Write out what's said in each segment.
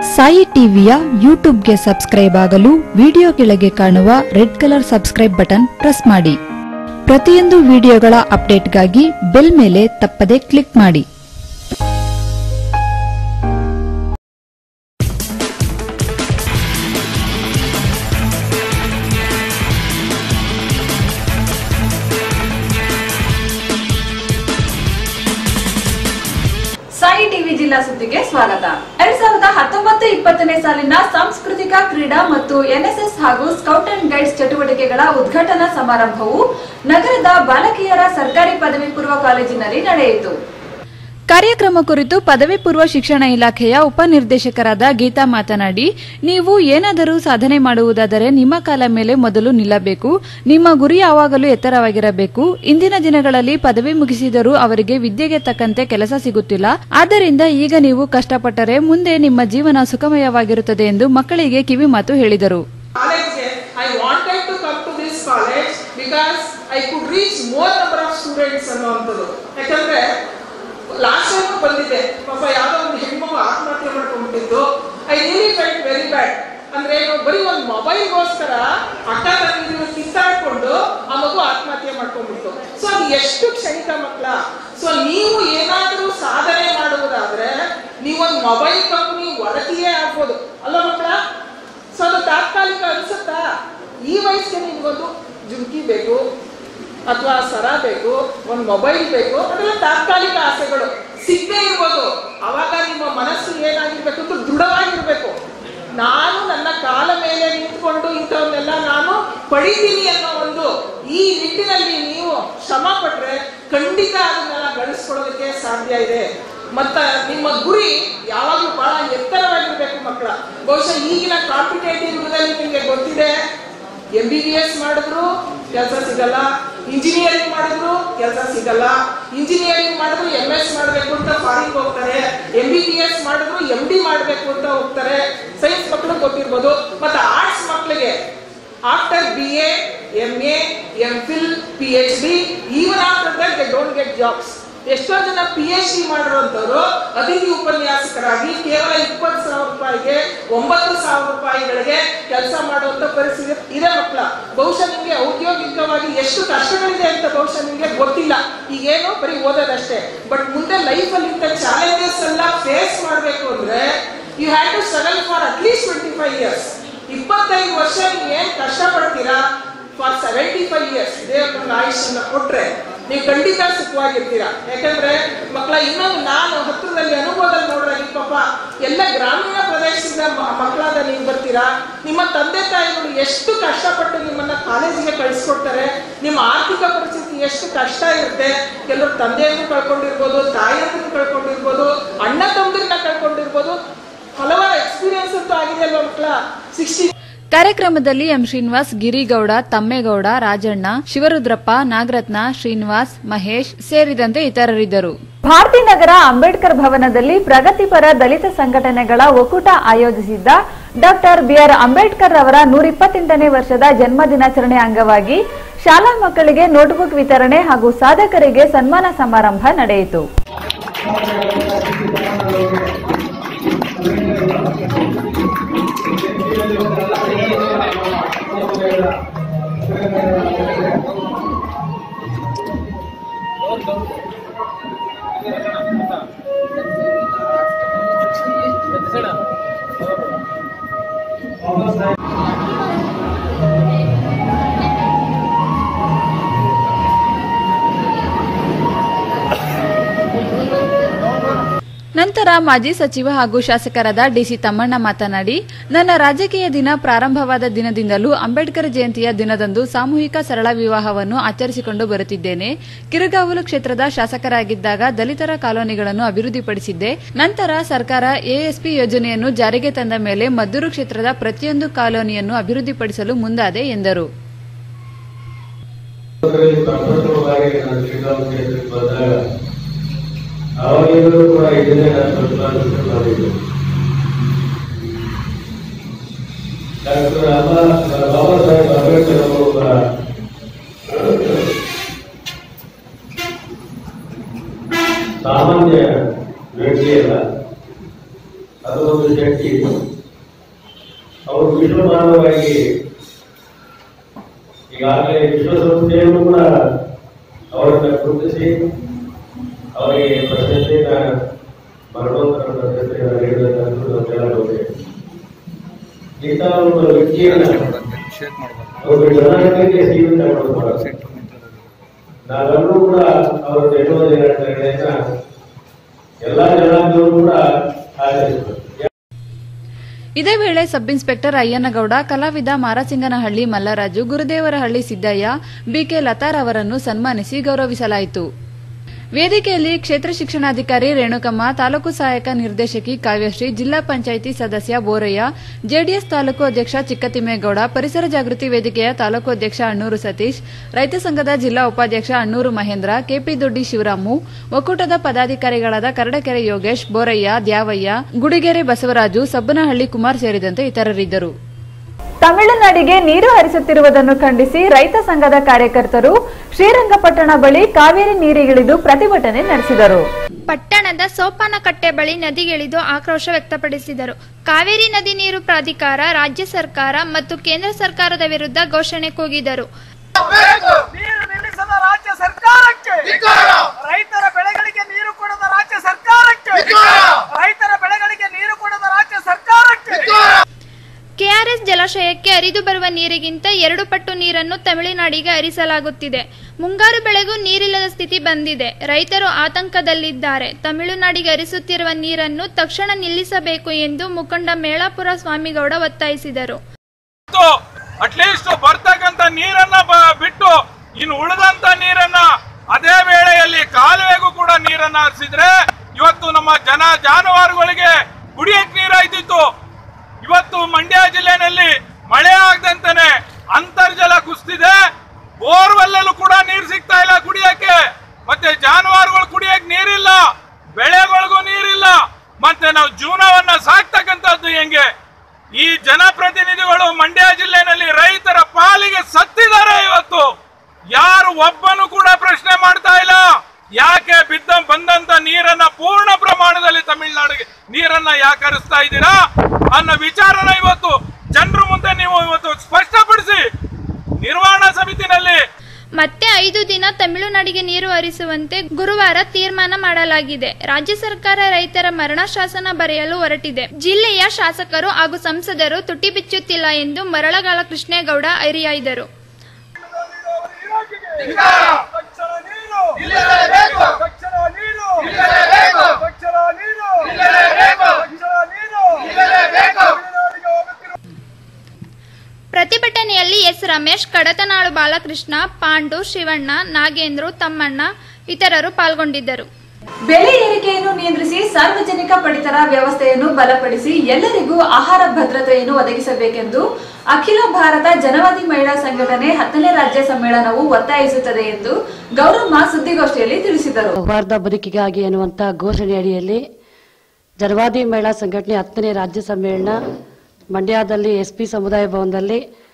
ಸಾಯಿ ಟಿವಿಯ ಯೂಟ್ಯೂಬ್ಗೆ ಸಬ್ಸ್ಕ್ರೈಬ್ ಆಗಲು ವಿಡಿಯೋ ಕೆಳಗೆ ಕಾಣುವ red colour subscribe button press ಮಾಡಿ ಪ್ರತಿಯೊಂದು ವಿಡಿಯೋಗಳ ಅಪ್ಡೇಟ್ಗಾಗಿ ಬೆಲ್ ಮೇಲೆ ತಪ್ಪದೆ ಕ್ಲಿಕ್ ಮಾಡಿ ಸಾಯಿ ಟಿವಿ ಜಿಲ್ಲಾ ಸುದ್ದಿಗೆ ಸ್ವಾಗತ ಎರಡ್ ಸಾವಿರದ ಹತ್ತೊಂಬತ್ತು ಇಪ್ಪತ್ತನೇ ಸಾಲಿನ ಸಾಂಸ್ಕೃತಿಕ ಕ್ರೀಡಾ ಮತ್ತು ಎನ್ಎಸ್ಎಸ್ ಹಾಗೂ ಸ್ಕೌಟ್ ಅಂಡ್ ಗೈಡ್ಸ್ ಚಟುವಟಿಕೆಗಳ ಉದ್ಘಾಟನಾ ಸಮಾರಂಭವು ನಗರದ ಬಾಲಕಿಯರ ಸರ್ಕಾರಿ ಪದವಿ ಪೂರ್ವ ಕಾಲೇಜಿನಲ್ಲಿ ನಡೆಯಿತು ಕಾರ್ಯಕ್ರಮ ಕುರಿತು ಪದವಿ ಪೂರ್ವ ಶಿಕ್ಷಣ ಇಲಾಖೆಯ ಉಪನಿರ್ದೇಶಕರಾದ ಗೀತಾ ಮಾತನಾಡಿ ನೀವು ಏನಾದರೂ ಸಾಧನೆ ಮಾಡುವುದಾದರೆ ನಿಮ್ಮ ಕಾಲ ಮೇಲೆ ಮೊದಲು ನಿಲ್ಲಬೇಕು ನಿಮ್ಮ ಗುರಿ ಯಾವಾಗಲೂ ಎತ್ತರವಾಗಿರಬೇಕು ಇಂದಿನ ದಿನಗಳಲ್ಲಿ ಪದವಿ ಮುಗಿಸಿದರೂ ಅವರಿಗೆ ವಿದ್ಯೆಗೆ ತಕ್ಕಂತೆ ಕೆಲಸ ಸಿಗುತ್ತಿಲ್ಲ ಆದ್ದರಿಂದ ಈಗ ನೀವು ಕಷ್ಟಪಟ್ಟರೆ ಮುಂದೆ ನಿಮ್ಮ ಜೀವನ ಸುಖಮಯವಾಗಿರುತ್ತದೆ ಎಂದು ಮಕ್ಕಳಿಗೆ ಕಿವಿ ಮಾತು ಹೇಳಿದರು ಕಾಲೇಜ್ಗೆ I wanted to come to this college because I could reach more number of students ಅನ್ನುವಂಥದ್ದು ಯಾಕಂದ್ರೆ ಲಾಸ್ಟ್ ಟೈಮ್ ಬಂದಿದ್ದೆ ಪಾಪ ಯಾವುದೋ ಒಂದು ಹೆಣ್ಮಗು ಆತ್ಮಹತ್ಯೆ ಮಾಡ್ಕೊಂಡ್ಬಿಟ್ಟಿದ್ದು I really felt very bad ಅಂದ್ರೆ ನಾವು ಬರೀ ಒಂದು ಮೊಬೈಲ್ಗೋಸ್ಕರ ಅಕ್ಕ ತಂಗಿದ್ರು ಕಿತ್ತಾಡ್ಕೊಂಡು ಆ ಮಗು ಆತ್ಮಹತ್ಯೆ ಮಾಡ್ಕೊಂಡ್ಬಿಡ್ತು ಸೊ ಅದು ಎಷ್ಟು ಕ್ಷಣಿಕ ಮಕ್ಕಳ ಸೊ ನೀವು ಏನಾದರೂ ಸಾಧನೆ ಮಾಡುವುದಾದ್ರೆ ನೀವೊಂದು ಮೊಬೈಲ್ ಕಂಪನಿ ಒಡತಿಯೇ ಆಗ್ಬೋದು ಅಲ್ಲ ಮಕ್ಕಳ ಸೊ ಅದು ತಾತ್ಕಾಲಿಕ ಅನ್ಸುತ್ತಾ ಈ ವಯಸ್ಸಿಗೆ ನಿಮ್ಗೊಂದು ಜುಮ್ಕಿ ಬೇಕು ಅಥವಾ ಸರ ಬೇಕು ಒಂದು ಮೊಬೈಲ್ ಬೇಕು ಅದೆಲ್ಲ ತಾತ್ಕಾಲಿಕ ಆಸೆಗಳು ಸಿಗದೆ ಇರ್ಬೋದು ಅವಾಗ ನಿಮ್ಮ ಮನಸ್ಸು ಏನಾಗಿರ್ಬೇಕು ಅಂತ ದೃಢವಾಗಿರ್ಬೇಕು ನಾನು ನನ್ನ ಕಾಲ ಮೇಲೆ ನಿಂತ್ಕೊಂಡು ಇಂಥವನ್ನೆಲ್ಲ ನಾನು ಪಡಿತೀನಿ ಅನ್ನೋ ಒಂದು ಈ ನಿಟ್ಟಿನಲ್ಲಿ ನೀವು ಶ್ರಮ ಪಟ್ರೆ ಖಂಡಿತ ಅದನ್ನೆಲ್ಲ ಗಳಿಸ್ಕೊಳ್ಳೋದಕ್ಕೆ ಸಾಧ್ಯ ಇದೆ ಮತ್ತ ನಿಮ್ಮ ಗುರಿ ಯಾವಾಗಲೂ ಬಹಳ ಎತ್ತರವಾಗಿರ್ಬೇಕು ಮಕ್ಕಳ ಬಹುಶಃ ಈಗಿನ ಕಾಂಪಿಟೇಟಿವ್ ಯುಗದಲ್ಲಿ ನಿಮಗೆ ಗೊತ್ತಿದೆ ಎಂ ಬಿ ಬಿ ಎಸ್ ಮಾಡಿದ್ರು ಕೆಲಸ ಸಿಗಲ್ಲ ಇಂಜಿನಿಯರಿಂಗ್ ಮಾಡಿದ್ರು ಕೆಲಸ ಸಿಗಲ್ಲ ಇಂಜಿನಿಯರಿಂಗ್ ಮಾಡಿದ್ರು ಎಂ ಎಸ್ ಮಾಡಬೇಕು ಅಂತ ಫಾರಿನ್ ಹೋಗ್ತಾರೆ ಎಂ ಬಿ ಬಿ ಎಸ್ ಮಾಡಿದ್ರು ಎಂ ಡಿ ಮಾಡಬೇಕು ಅಂತ ಹೋಗ್ತಾರೆ ಸೈನ್ಸ್ ಮಕ್ಕಳು ಗೊತ್ತಿರ್ಬೋದು ಮತ್ತೆ ಆರ್ಟ್ಸ್ ಮಕ್ಕಳಿಗೆ after B A M A M Phil P H D even after that they don't get jobs ಎಷ್ಟೋ ಜನ ಪಿ ಎಚ್ ಡಿ ಮಾಡಿರುವಂತವ್ರು ಅತಿಥಿ ಉಪನ್ಯಾಸಕರಾಗಿ ಕೇವಲ ಇಪ್ಪತ್ತು ಸಾವಿರ ರೂಪಾಯಿಗೆ ಒಂಬತ್ತು ಸಾವಿರ ರೂಪಾಯಿಗಳಿಗೆ ಕೆಲಸ ಮಾಡುವಂತ ಪರಿಸ್ಥಿತಿ ಇದೆ ಮಕ್ಕಳ ಬಹುಶಃ ನಿಮಗೆ ಔದ್ಯೋಗಿಕವಾಗಿ ಎಷ್ಟು ಕಷ್ಟಗಳಿದೆ ಅಂತ ಬಹುಶಃ ನಿಮಗೆ ಗೊತ್ತಿಲ್ಲ ಈಗೇನು ಬರೀ ಓದೋದಷ್ಟೇ ಬಟ್ ಮುಂದೆ ಲೈಫಲ್ಲಿ ಇಂಥ ಚಾಲೆಂಜಸ್ ಎಲ್ಲ ಫೇಸ್ ಮಾಡಬೇಕು ಅಂದ್ರೆ you have to struggle for at least twenty five years ಇಪ್ಪತ್ತೈದು ವರ್ಷ ನೀವು ಏನ್ ಕಷ್ಟಪಡ್ತೀರಾ ಫಾರ್ ಸೆವೆಂಟಿ ಫೈವ್ ಇಯರ್ಸ್ ದೇವರ ಆಯುಷನ್ನ ಕೊಟ್ರೆ ನೀವು ಖಂಡಿತ ಸುಖವಾಗಿರ್ತೀರಾ ಯಾಕಂದ್ರೆ ಮಕ್ಕಳ ಇನ್ನೊಂದು ನಾನು ಹತ್ರದಲ್ಲಿ ಅನುಭವದಲ್ಲಿ ನೋಡಿದಾಗ ಪಾಪ ಎಲ್ಲ ಗ್ರಾಮೀಣ ಪ್ರದೇಶದಿಂದ ಮ- ಮಕ್ಕಳಾದ ನೀವು ಬರ್ತೀರಾ ನಿಮ್ಮ ತಂದೆ ತಾಯಿಗಳು ಎಷ್ಟು ಕಷ್ಟಪಟ್ಟು ನಿಮ್ಮನ್ನ ಕಾಲೇಜಿಗೆ ಕಳಿಸ್ಕೊಡ್ತಾರೆ ನಿಮ್ಮ ಆರ್ಥಿಕ ಪರಿಸ್ಥಿತಿ ಎಷ್ಟು ಕಷ್ಟ ಇರುತ್ತೆ ಕೆಲವರು ತಂದೆಯನ್ನು ಕಳ್ಕೊಂಡಿರ್ಬೋದು ತಾಯಿಯನ್ನು ಕಳ್ಕೊಂಡಿರ್ಬೋದು ಅಣ್ಣ ತಮ್ಮದನ್ನ ಕಳ್ಕೊಂಡಿರ್ಬೋದು ಹಲವಾರು ಎಕ್ಸ್ಪೀರಿಯನ್ಸ್ ಅಂತೂ ಆಗಿದೆ ಅಲ್ವಾ ಮಕ್ಕಳ ಸಿಕ್ಸ್ಟಿ ಕಾರ್ಯಕ್ರಮದಲ್ಲಿ ಎಂ ಶ್ರೀನಿವಾಸ್ ಗಿರಿಗೌಡ ತಮ್ಮೇಗೌಡ ರಾಜಣ್ಣ ಶಿವರುದ್ರಪ್ಪ ನಾಗರತ್ನ ಶ್ರೀನಿವಾಸ್ ಮಹೇಶ್ ಸೇರಿದಂತೆ ಇತರರಿದ್ದರು ಭಾರತೀನಗರ ಅಂಬೇಡ್ಕರ್ ಭವನದಲ್ಲಿ ಪ್ರಗತಿಪರ ದಲಿತ ಸಂಘಟನೆಗಳ ಒಕ್ಕೂಟ ಆಯೋಜಿಸಿದ್ದ ಡಾಕ್ಟರ್ ಬಿಆರ್ ಅಂಬೇಡ್ಕರ್ ಅವರ ನೂರಿಪ್ಪತ್ತೆಂಟನೇ ವರ್ಷದ ಜನ್ಮ ದಿನಾಚರಣೆ ಅಂಗವಾಗಿ ಶಾಲಾ ಮಕ್ಕಳಿಗೆ ನೋಟ್ಬುಕ್ ವಿತರಣೆ ಹಾಗೂ ಸಾಧಕರಿಗೆ ಸನ್ಮಾನ ಸಮಾರಂಭ ನಡೆಯಿತು ನಂತರ ಮಾಜಿ ಸಚಿವ ಹಾಗೂ ಶಾಸಕರಾದ ಡಿಸಿ ತಮ್ಮಣ್ಣ ಮಾತನಾಡಿ ನನ್ನ ರಾಜಕೀಯ ದಿನ ಪ್ರಾರಂಭವಾದ ದಿನದಿಂದಲೂ ಅಂಬೇಡ್ಕರ್ ಜಯಂತಿಯ ದಿನದಂದು ಸಾಮೂಹಿಕ ಸರಳ ವಿವಾಹವನ್ನು ಆಚರಿಸಿಕೊಂಡು ಬರುತ್ತಿದ್ದೇನೆ ಕಿರುಗಾವಲು ಕ್ಷೇತ್ರದ ಶಾಸಕರಾಗಿದ್ದಾಗ ದಲಿತರ ಕಾಲೋನಿಗಳನ್ನು ಅಭಿವೃದ್ಧಿಪಡಿಸಿದ್ದೆ ನಂತರ ಸರ್ಕಾರ ಎಎಸ್ಪಿ ಯೋಜನೆಯನ್ನು ಜಾರಿಗೆ ತಂದ ಮೇಲೆ ಮದ್ದೂರು ಕ್ಷೇತ್ರದ ಪ್ರತಿಯೊಂದು ಕಾಲೋನಿಯನ್ನು ಅಭಿವೃದ್ಧಿಪಡಿಸಲು ಮುಂದಾದೆ ಎಂದರು ಅದರಲ್ಲಿ ಪ್ರಪ್ರಥಮವಾಗಿ ನಾನು ಶ್ರೀರಾಮ ಕ್ಷೇತ್ರಕ್ಕೆ ಬಂದಾಗ ಅವಾಗಿಂದಲೂ ಕೂಡ ಇದನ್ನೇ ನಾನು ಪ್ರತಿಪಾದನೆ ಮಾಡಿದ್ದು ಡಾಕ್ಟರ್ ಅಮ್ಮ ಬಾಬಾ ಸಾಹೇಬ್ ಅಂಬೇಡ್ಕರ್ ಅವರು ಒಬ್ಬ ಸಾಮಾನ್ಯ ವ್ಯಕ್ತಿಯಲ್ಲ ಅದು ಒಂದು ಶಕ್ತಿ ಅವರು ವಿಶ್ವಮಾನವಾಗಿ ಈಗಾಗಲೇ ವಿಶ್ವಸಂಸ್ಥೆಯನ್ನು ಕೂಡ ಅವರನ್ನ ಗುರುತಿಸಿ ಅವರಿಗೆ ಪ್ರಶಸ್ತಿನ ಮರಣೋತ್ತರ ಪ್ರಶಸ್ತಿಯನ್ನು ನೀಡಬೇಕಂತ ನಮಗೆಲ್ಲ ಗೊತ್ತಿದೆ ಇಂತಹ ಒಂದು ವ್ಯಕ್ತಿಯನ್ನ ಅವರು ಜನಾಂಗಕ್ಕೆ ಸೀಮಿತ ಮಾಡಬಾರದು ನಾವೆಲ್ಲರೂ ಕೂಡ ಅವರ ಜನ್ಮದಿನಾಚರಣೆಯನ್ನ ಎಲ್ಲಾ ಜನಾಂಗದವರು ಕೂಡ ಆಚರಿಸಬೇಕು ಇದೇ ವೇಳೆ ಸಬ್ ಇನ್ಸ್ಪೆಕ್ಟರ್ ಅಯ್ಯನಗೌಡ ಕಲಾವಿದ ಮಾರಸಿಂಗನಹಳ್ಳಿ ಮಲ್ಲರಾಜು ಗುರುದೇವರಹಳ್ಳಿ ಸಿದ್ದಯ್ಯ ಬಿಕೆ ಲತಾರ್ ಅವರನ್ನು ಸನ್ಮಾನಿಸಿ ಗೌರವಿಸಲಾಯಿತು ವೇದಿಕೆಯಲ್ಲಿ ಕ್ಷೇತ್ರ ಶಿಕ್ಷಣಾಧಿಕಾರಿ ರೇಣುಕಮ್ಮ ತಾಲೂಕು ಸಹಾಯಕ ನಿರ್ದೇಶಕಿ ಕಾವ್ಯಶ್ರೀ ಜಿಲ್ಲಾ ಪಂಚಾಯಿತಿ ಸದಸ್ಯ ಬೋರಯ್ಯ ಜೆಡಿಎಸ್ ತಾಲೂಕು ಅಧ್ಯಕ್ಷ ಚಿಕ್ಕತಿಮ್ಮೇಗೌಡ ಪರಿಸರ ಜಾಗೃತಿ ವೇದಿಕೆಯ ತಾಲೂಕು ಅಧ್ಯಕ್ಷ ಅಣ್ಣೂರು ಸತೀಶ್ ರೈತ ಸಂಘದ ಜಿಲ್ಲಾ ಉಪಾಧ್ಯಕ್ಷ ಅಣ್ಣೂರು ಮಹೇಂದ್ರ ಕೆಪಿ ದೊಡ್ಡಿ ಶಿವರಾಮು ಒಕ್ಕೂಟದ ಪದಾಧಿಕಾರಿಗಳಾದ ಕರಡಕೆರೆ ಯೋಗೇಶ್ ಬೋರಯ್ಯ ದ್ಯಾವಯ್ಯ ಗುಡಿಗೆರೆ ಬಸವರಾಜು ಸಬ್ಬನಹಳ್ಳಿ ಕುಮಾರ್ ಸೇರಿದಂತೆ ಇತರರಿದ್ದರು ತಮಿಳುನಾಡಿಗೆ ನೀರು ಹರಿಸುತ್ತಿರುವುದನ್ನು ಖಂಡಿಸಿ ರೈತ ಸಂಘದ ಕಾರ್ಯಕರ್ತರು ಶ್ರೀರಂಗಪಟ್ಟಣ ಬಳಿ ಕಾವೇರಿ ನೀರಿಗಿಳಿದು ಪ್ರತಿಭಟನೆ ನಡೆಸಿದರು ಪಟ್ಟಣದ ಸೋಪಾನಕಟ್ಟೆ ಬಳಿ ನದಿಗಿಳಿದು ಆಕ್ರೋಶ ವ್ಯಕ್ತಪಡಿಸಿದರು ಕಾವೇರಿ ನದಿ ನೀರು ಪ್ರಾಧಿಕಾರ ರಾಜ್ಯ ಸರ್ಕಾರ ಮತ್ತು ಕೇಂದ್ರ ಸರ್ಕಾರದ ವಿರುದ್ಧ ಘೋಷಣೆ ಕೂಗಿದರು ನೀರು ನಿಲ್ಲಿಸದ ರಾಜ್ಯ ಸರ್ಕಾರಕ್ಕೆ ರೈತರ ಬೆಳೆಗಳಿಗೆ ನೀರು ಕೊಡದ ರಾಜ್ಯ ಸರ್ಕಾರಕ್ಕೆ ರೈತರ ಬೆಳೆಗಳಿಗೆ ನೀರು ಕೊಡದ ರಾಜ್ಯ ಸರ್ಕಾರಕ್ಕೆ ಕೆಆರ್ಎಸ್ ಜಲಾಶಯಕ್ಕೆ ಹರಿದು ಬರುವ ನೀರಿಗಿಂತ ಎರಡು ಪಟ್ಟು ನೀರನ್ನು ತಮಿಳುನಾಡಿಗೆ ಹರಿಸಲಾಗುತ್ತಿದೆ ಮುಂಗಾರು ಬೆಳೆಗೂ ನೀರಿಲ್ಲದ ಸ್ಥಿತಿ ಬಂದಿದೆ ರೈತರು ಆತಂಕದಲ್ಲಿದ್ದಾರೆ ತಮಿಳುನಾಡಿಗೆ ಹರಿಸುತ್ತಿರುವ ನೀರನ್ನು ತಕ್ಷಣ ನಿಲ್ಲಿಸಬೇಕು ಎಂದು ಮುಖಂಡ ಮೇಳಾಪುರ ಸ್ವಾಮಿಗೌಡ ಒತ್ತಾಯಿಸಿದರು ಅಟ್ಲೀಸ್ಟ್ ಬರ್ತಕ್ಕಂತ ನೀರನ್ನ ಬ- ಬಿಟ್ಟು ಇನ್ನು ಉಳಿದಂತ ನೀರನ್ನ ಅದೇ ವೇಳೆಯಲ್ಲಿ ಕಾಲುವೆಗೂ ಕೂಡ ನೀರನ್ನ ಹರಿಸಿದ್ರೆ ಇವತ್ತು ನಮ್ಮ ಜನ ಜಾನುವಾರುಗಳಿಗೆ ಕುಡಿಯಕ್ ನೀರಾಯ್ತಿತ್ತು ಇವತ್ತು ಮಂಡ್ಯ ಜಿಲ್ಲೆನಲ್ಲಿ ಮಳೆ ಆಗದಂತಾನೆ ಅಂತರ್ಜಲ ಕುಸಿದಿದೆ ಬೋರ್ವೆಲ್ಲೂ ಕೂಡ ನೀರು ಸಿಗ್ತಾ ಇಲ್ಲ ಕುಡಿಯಕ್ಕೆ ಮತ್ತೆ ಜಾನುವಾರುಗಳು ಕುಡಿಯಕ್ ನೀರಿಲ್ಲ ಬೆಳೆಗಳಿಗೂ ನೀರಿಲ್ಲ ಮತ್ತೆ ನಾವು ಜೀವನವನ್ನ ಸಾಕ್ತಕ್ಕಂಥದ್ದು ಹೆಂಗೆ ಈ ಜನಪ್ರತಿನಿಧಿಗಳು ಮಂಡ್ಯ ಜಿಲ್ಲೆನಲ್ಲಿ ರೈತರ ಪಾಲಿಗೆ ಸತ್ತಿದ್ದಾರೆ ಇವತ್ತು ಯಾರು ಒಬ್ಬನು ಕೂಡ ಪ್ರಶ್ನೆ ಮಾಡ್ತಾ ಇಲ್ಲ ಯಾಕೆ ಬಿದ್ದ ಬಂದಂತ ನೀರನ್ನ ಪೂರ್ಣ ಪ್ರಮಾಣದಲ್ಲಿ ತಮಿಳುನಾಡಿಗೆ ನೀರನ್ನ ಯಾಕೆ ಹರಿಸ್ತಾ ಇದ್ದೀರಾ ಅನ್ನೋ ವಿಚಾರನ ಇವತ್ತು ಜನರ ಮುಂದೆ ನೀವು ಇವತ್ತು ಸ್ಪಷ್ಟಪಡಿಸಿ ನಿರ್ವಹಣಾ ಸಮಿತಿನಲ್ಲಿ ಮತ್ತೆ ಐದು ದಿನ ತಮಿಳುನಾಡಿಗೆ ನೀರು ಹರಿಸುವಂತೆ ಗುರುವಾರ ತೀರ್ಮಾನ ಮಾಡಲಾಗಿದೆ ರಾಜ್ಯ ಸರ್ಕಾರ ರೈತರ ಮರಣ ಶಾಸನ ಬರೆಯಲು ಹೊರಟಿದೆ ಜಿಲ್ಲೆಯ ಶಾಸಕರು ಹಾಗೂ ಸಂಸದರು ತುಟಿ ಬಿಚ್ಚುತ್ತಿಲ್ಲ ಎಂದು ಮರಳಗಾಲ ಕೃಷ್ಣೇಗೌಡ ಹರಿಹಾಯ್ದರು ತಕ್ಷಣ ನೀರು ತಕ್ಷಣ ನೀರು ತಕ್ಷಣ ನೀರು ತಕ್ಷಣ ನೀರು ತಮಿಳುನಾಡಿಗೆ ಹೋಗುತ್ತಿರುವ ಪ್ರತಿಭಟನೆಯಲ್ಲಿ ಎಸ್ ರಮೇಶ್ ಕಡತನಾಳು ಬಾಲಕೃಷ್ಣ ಪಾಂಡು ಶಿವಣ್ಣ ನಾಗೇಂದ್ರ ತಮ್ಮಣ್ಣ ಇತರರು ಪಾಲ್ಗೊಂಡಿದ್ದರು ಬೆಲೆ ಏರಿಕೆಯನ್ನು ನಿಯಂತ್ರಿಸಿ ಸಾರ್ವಜನಿಕ ಪಡಿತರ ವ್ಯವಸ್ಥೆಯನ್ನು ಬಲಪಡಿಸಿ ಎಲ್ಲರಿಗೂ ಆಹಾರ ಭದ್ರತೆಯನ್ನು ಒದಗಿಸಬೇಕೆಂದು ಅಖಿಲ ಭಾರತ ಜನವಾದಿ ಮಹಿಳಾ ಸಂಘಟನೆ ಹತ್ತನೇ ರಾಜ್ಯ ಸಮ್ಮೇಳನವು ಒತ್ತಾಯಿಸುತ್ತದೆ ಎಂದು ಗೌರಮ್ಮ ಸುದ್ದಿಗೋಷ್ಠಿಯಲ್ಲಿ ತಿಳಿಸಿದರು ಸೌಹಾರ್ದ ಬದುಕಿಗಾಗಿ ಎನ್ನುವಂಥ ಘೋಷಣೆ ಅಡಿಯಲ್ಲಿ ಜನವಾದಿ ಮಹಿಳಾ ಸಂಘಟನೆ ಹತ್ತನೇ ರಾಜ್ಯ ಸಮ್ಮೇಳನ ಮಂಡ್ಯದಲ್ಲಿ ಎಸ್ ಪಿ ಸಮುದಾಯ ಭವನದಲ್ಲಿ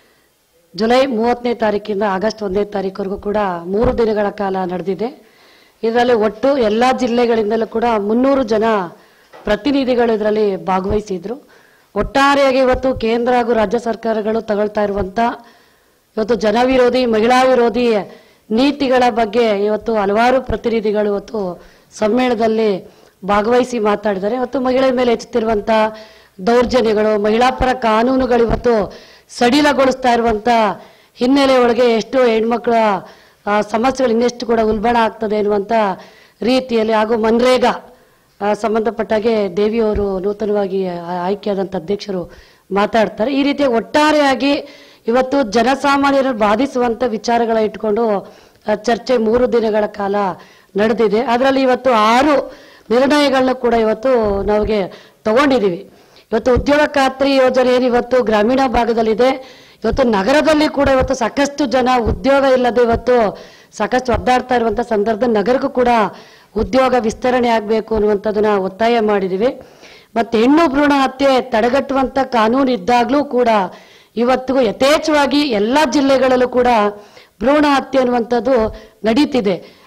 ಜುಲೈ ಮೂವತ್ತನೇ ತಾರೀಕಿಂದ ಆಗಸ್ಟ್ ಒಂದನೇ ತಾರೀಕುವರೆಗೂ ಕೂಡ ಮೂರು ದಿನಗಳ ಕಾಲ ನಡೆದಿದೆ ಇದರಲ್ಲಿ ಒಟ್ಟು ಎಲ್ಲ ಜಿಲ್ಲೆಗಳಿಂದಲೂ ಕೂಡ ಮುನ್ನೂರು ಜನ ಪ್ರತಿನಿಧಿಗಳು ಇದರಲ್ಲಿ ಭಾಗವಹಿಸಿದ್ರು ಒಟ್ಟಾರೆಯಾಗಿ ಇವತ್ತು ಕೇಂದ್ರ ಹಾಗೂ ರಾಜ್ಯ ಸರ್ಕಾರಗಳು ತಗೊಳ್ತಾ ಇರುವಂತ ಇವತ್ತು ಜನವಿರೋಧಿ ಮಹಿಳಾ ವಿರೋಧಿ ನೀತಿಗಳ ಬಗ್ಗೆ ಇವತ್ತು ಹಲವಾರು ಪ್ರತಿನಿಧಿಗಳು ಇವತ್ತು ಸಮ್ಮೇಳನದಲ್ಲಿ ಭಾಗವಹಿಸಿ ಮಾತಾಡಿದ್ದಾರೆ ಇವತ್ತು ಮಹಿಳೆಯ ಮೇಲೆ ಹೆಚ್ಚುತ್ತಿರುವಂತ ದೌರ್ಜನ್ಯಗಳು ಮಹಿಳಾ ಪರ ಕಾನೂನುಗಳು ಇವತ್ತು ಸಡಿಲಗೊಳಿಸ್ತಾ ಇರುವಂತ ಹಿನ್ನೆಲೆ ಒಳಗೆ ಎಷ್ಟು ಹೆಣ್ಮಕ್ಳ ಆ, ಸಮಸ್ಯೆಗಳು ಇನ್ನೆಷ್ಟು ಕೂಡ ಉಲ್ಬಣ ಆಗ್ತದೆ ಎನ್ನುವಂತ ರೀತಿಯಲ್ಲಿ ಹಾಗೂ ಮನ್ರೇಗಾ ಆ, ಸಂಬಂಧಪಟ್ಟಾಗೆ ದೇವಿಯವರು ನೂತನವಾಗಿ ಆ- ಆಯ್ಕೆಯಾದಂಥ ಅಧ್ಯಕ್ಷರು ಮಾತಾಡ್ತಾರೆ ಈ ರೀತಿಯ ಒಟ್ಟಾರೆಯಾಗಿ ಇವತ್ತು ಜನಸಾಮಾನ್ಯರನ್ನು ಬಾಧಿಸುವಂತ ವಿಚಾರಗಳ ಇಟ್ಕೊಂಡು ಆ, ಚರ್ಚೆ ಮೂರು ದಿನಗಳ ಕಾಲ ನಡೆದಿದೆ ಅದರಲ್ಲಿ ಇವತ್ತು ಆರು ನಿರ್ಣಯಗಳನ್ನ ಕೂಡ ಇವತ್ತು ನಮಗೆ ತಗೊಂಡಿದ್ದೀವಿ ಇವತ್ತು ಉದ್ಯೋಗ ಖಾತ್ರಿ ಯೋಜನೆ ಏನು ಇವತ್ತು ಗ್ರಾಮೀಣ ಭಾಗದಲ್ಲಿದೆ ಇವತ್ತು ನಗರದಲ್ಲಿ ಕೂಡ ಇವತ್ತು ಸಾಕಷ್ಟು ಜನ ಉದ್ಯೋಗ ಇಲ್ಲದೆ ಇವತ್ತು ಸಾಕಷ್ಟು ಒದ್ದಾಡ್ತಾ ಇರುವಂತ ಸಂದರ್ಭದಲ್ಲಿ ನಗರಕ್ಕೂ ಕೂಡ ಉದ್ಯೋಗ ವಿಸ್ತರಣೆ ಆಗಬೇಕು ಅನ್ನುವಂಥದ್ದನ್ನ ಒತ್ತಾಯ ಮಾಡಿದ್ದೀವಿ ಮತ್ತೆ ಹೆಣ್ಣು ಭ್ರೂಣ ಹತ್ಯೆ ತಡೆಗಟ್ಟುವಂತ ಕಾನೂನು ಇದ್ದಾಗ್ಲೂ ಕೂಡ ಇವತ್ತಿಗೂ ಯಥೇಚ್ಛವಾಗಿ ಎಲ್ಲಾ ಜಿಲ್ಲೆಗಳಲ್ಲೂ ಕೂಡ ಭ್ರೂಣ ಹತ್ಯೆ ಅನ್ನುವಂಥದ್ದು ನಡೀತಿದೆ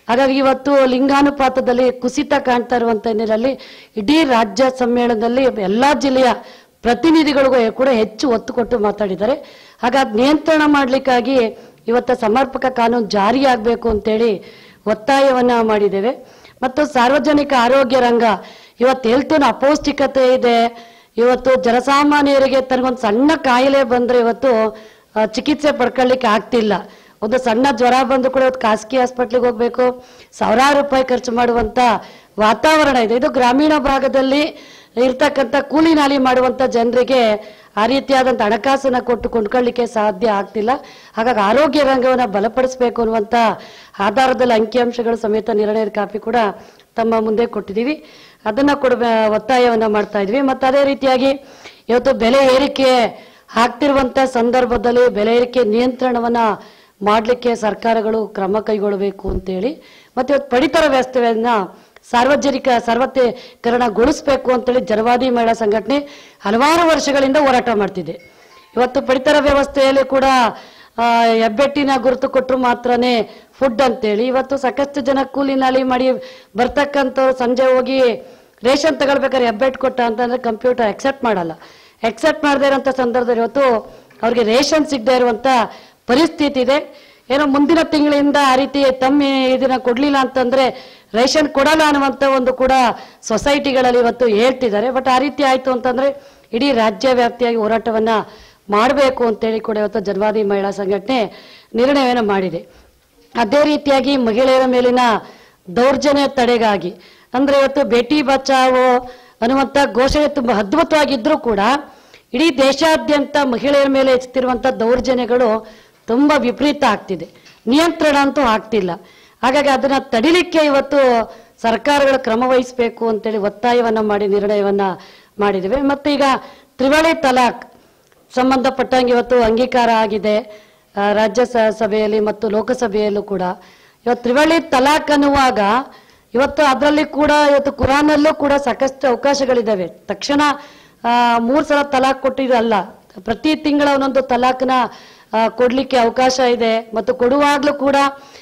ಹಾಗಾಗಿ ಇವತ್ತು ಲಿಂಗಾನುಪಾತದಲ್ಲಿ ಕುಸಿತ ಕಾಣ್ತಾ ಇರುವಂತ ಹಿನ್ನೆಲೆಯಲ್ಲಿ ಇಡೀ ರಾಜ್ಯ ಸಮ್ಮೇಳನದಲ್ಲಿ ಎಲ್ಲಾ ಜಿಲ್ಲೆಯ ಪ್ರತಿನಿಧಿಗಳಿಗೂ ಕೂಡ ಹೆಚ್ಚು ಒತ್ತು ಕೊಟ್ಟು ಮಾತಾಡಿದ್ದಾರೆ ಹಾಗಾಗಿ ನಿಯಂತ್ರಣ ಮಾಡಲಿಕ್ಕಾಗಿ ಇವತ್ತ ಸಮರ್ಪಕ ಕಾನೂನು ಜಾರಿಯಾಗಬೇಕು ಅಂತೇಳಿ ಒತ್ತಾಯವನ್ನ ಮಾಡಿದ್ದೇವೆ ಮತ್ತು ಸಾರ್ವಜನಿಕ ಆರೋಗ್ಯ ರಂಗ ಇವತ್ತು ಹೆಲ್ತಿನ ಅಪೌಷ್ಟಿಕತೆ ಇದೆ ಇವತ್ತು ಜನಸಾಮಾನ್ಯರಿಗೆ ತನಗೊಂದು ಸಣ್ಣ ಕಾಯಿಲೆ ಬಂದ್ರೆ ಇವತ್ತು ಆ, ಚಿಕಿತ್ಸೆ ಪಡ್ಕೊಳ್ಳಿಕ್ಕೆ ಆಗ್ತಿಲ್ಲ ಒಂದು ಸಣ್ಣ ಜ್ವರ ಬಂದು ಕೂಡ ಇವತ್ತು ಖಾಸಗಿ ಹಾಸ್ಪಿಟ್ಲಿಗೆ ಹೋಗ್ಬೇಕು ಸಾವಿರಾರು ರೂಪಾಯಿ ಖರ್ಚು ಮಾಡುವಂತ ವಾತಾವರಣ ಇದೆ ಇದು ಗ್ರಾಮೀಣ ಭಾಗದಲ್ಲಿ ಇರ್ತಕ್ಕಂಥ ಕೂಲಿ ನಾಲಿ ಮಾಡುವಂತ ಜನರಿಗೆ ಆ ರೀತಿಯಾದಂಥ ಹಣಕಾಸನ್ನ ಕೊಟ್ಟು ಕೊಂಡ್ಕೊಳ್ಳಿಕ್ಕೆ ಸಾಧ್ಯ ಆಗ್ತಿಲ್ಲ ಹಾಗಾಗಿ ಆರೋಗ್ಯ ರಂಗವನ್ನ ಬಲಪಡಿಸಬೇಕು ಅನ್ನುವಂತ ಆಧಾರದಲ್ಲಿ ಅಂಕಿಅಂಶಗಳು ಸಮೇತ ನಿರ್ಣಯದ ಕಾಪಿ ಕೂಡ ತಮ್ಮ ಮುಂದೆ ಕೊಟ್ಟಿದ್ದೀವಿ ಅದನ್ನ ಕೊಡ ಒತ್ತಾಯವನ್ನ ಮಾಡ್ತಾ ಇದ್ವಿ ಮತ್ತೆ ಅದೇ ರೀತಿಯಾಗಿ ಇವತ್ತು ಬೆಲೆ ಏರಿಕೆ ಆಗ್ತಿರುವಂತ ಸಂದರ್ಭದಲ್ಲಿ ಬೆಲೆ ಏರಿಕೆ ನಿಯಂತ್ರಣವನ್ನ ಮಾಡಲಿಕ್ಕೆ ಸರ್ಕಾರಗಳು ಕ್ರಮ ಕೈಗೊಳ್ಳಬೇಕು ಅಂತೇಳಿ ಮತ್ತೆ ಇವತ್ತು ಪಡಿತರ ವ್ಯವಸ್ಥೆಯನ್ನ ಸಾರ್ವಜನಿಕ ಸಾರ್ವತ್ರೀಕರಣಗೊಳಿಸಬೇಕು ಅಂತೇಳಿ ಜನವಾದಿ ಮಹಿಳಾ ಸಂಘಟನೆ ಹಲವಾರು ವರ್ಷಗಳಿಂದ ಹೋರಾಟ ಮಾಡ್ತಿದೆ ಇವತ್ತು ಪಡಿತರ ವ್ಯವಸ್ಥೆಯಲ್ಲಿ ಕೂಡ ಆ, ಹೆಬ್ಬೆಟ್ಟಿನ ಗುರುತು ಕೊಟ್ಟರು ಮಾತ್ರನೇ ಫುಡ್ ಅಂತೇಳಿ ಇವತ್ತು ಸಾಕಷ್ಟು ಜನ ಕೂಲಿ ನಾಲಿ ಮಾಡಿ ಬರ್ತಕ್ಕಂಥವ್ರು ಸಂಜೆ ಹೋಗಿ ರೇಷನ್ ತಗೊಳ್ಬೇಕಾದ್ರೆ ಹೆಬ್ಬೆಟ್ಟು ಕೊಟ್ಟ ಅಂತಂದ್ರೆ ಕಂಪ್ಯೂಟರ್ ಅಕ್ಸೆಪ್ಟ್ ಮಾಡಲ್ಲ ಅಕ್ಸೆಪ್ಟ್ ಮಾಡದೇ ಇರೋಂಥ ಸಂದರ್ಭದಲ್ಲಿ ಇವತ್ತು ಅವ್ರಿಗೆ ರೇಷನ್ ಸಿಗದೆ ಇರುವಂತ ಪರಿಸ್ಥಿತಿ ಇದೆ ಏನೋ ಮುಂದಿನ ತಿಂಗಳಿಂದ ಆ ರೀತಿ ತಮ್ಮ ಇದನ್ನ ಕೊಡ್ಲಿಲ್ಲ ಅಂತಂದ್ರೆ ರೇಷನ್ ಕೊಡಲ್ಲ ಅನ್ನುವಂತ ಒಂದು ಕೂಡ ಸೊಸೈಟಿಗಳಲ್ಲಿ ಇವತ್ತು ಹೇಳ್ತಿದ್ದಾರೆ ಬಟ್ ಆ ರೀತಿ ಆಯ್ತು ಅಂತಂದ್ರೆ ಇಡೀ ರಾಜ್ಯ ವ್ಯಾಪ್ತಿಯಾಗಿ ಹೋರಾಟವನ್ನ ಮಾಡಬೇಕು ಅಂತೇಳಿ ಕೂಡ ಇವತ್ತು ಜನವಾದಿ ಮಹಿಳಾ ಸಂಘಟನೆ ನಿರ್ಣಯವನ್ನು ಮಾಡಿದೆ ಅದೇ ರೀತಿಯಾಗಿ ಮಹಿಳೆಯರ ಮೇಲಿನ ದೌರ್ಜನ್ಯ ತಡೆಗಾಗಿ ಅಂದ್ರೆ ಇವತ್ತು ಬೇಟಿ ಬಚಾವೋ ಅನ್ನುವಂತ ಘೋಷಣೆ ತುಂಬಾ ಅದ್ಭುತವಾಗಿದ್ರೂ ಕೂಡ ಇಡೀ ದೇಶಾದ್ಯಂತ ಮಹಿಳೆಯರ ಮೇಲೆ ಹೆಚ್ಚುತ್ತಿರುವಂತ ದೌರ್ಜನ್ಯಗಳು ತುಂಬಾ ವಿಪರೀತ ಆಗ್ತಿದೆ ನಿಯಂತ್ರಣ ಅಂತೂ ಆಗ್ತಿಲ್ಲ ಹಾಗಾಗಿ ಅದನ್ನ ತಡಿಲಿಕ್ಕೆ ಇವತ್ತು ಸರ್ಕಾರಗಳು ಕ್ರಮ ವಹಿಸಬೇಕು ಅಂತೇಳಿ ಒತ್ತಾಯವನ್ನ ಮಾಡಿ ನಿರ್ಣಯವನ್ನ ಮಾಡಿದ್ದೇವೆ ಮತ್ತೆ ಈಗ ತ್ರಿವಳಿ ತಲಾಕ್ ಸಂಬಂಧಪಟ್ಟಂಗೆ ಇವತ್ತು ಅಂಗೀಕಾರ ಆಗಿದೆ ಆ, ರಾಜ್ಯ ಸ- ಸಭೆಯಲ್ಲಿ ಮತ್ತು ಲೋಕಸಭೆಯಲ್ಲೂ ಕೂಡ ಇವತ್ತು ತ್ರಿವಳಿ ತಲಾಕ್ ಅನ್ನುವಾಗ ಇವತ್ತು ಅದರಲ್ಲಿ ಕೂಡ ಇವತ್ತು ಕುರಾನಲ್ಲೂ ಕೂಡ ಸಾಕಷ್ಟು ಅವಕಾಶಗಳಿದ್ದಾವೆ ತಕ್ಷಣ ಆ, ಮೂರ್ ಸಲ ತಲಾಕ್ ಕೊಟ್ಟಿದ್ದಲ್ಲ ಪ್ರತಿ ತಿಂಗಳ ಒಂದೊಂದು ತಲಾಕ್ನ ಆ, ಕೊಡ್ಲಿಕ್ಕೆ ಅವಕಾಶ ಇದೆ ಮತ್ತು ಕೊಡುವಾಗ್ಲೂ ಕೂಡ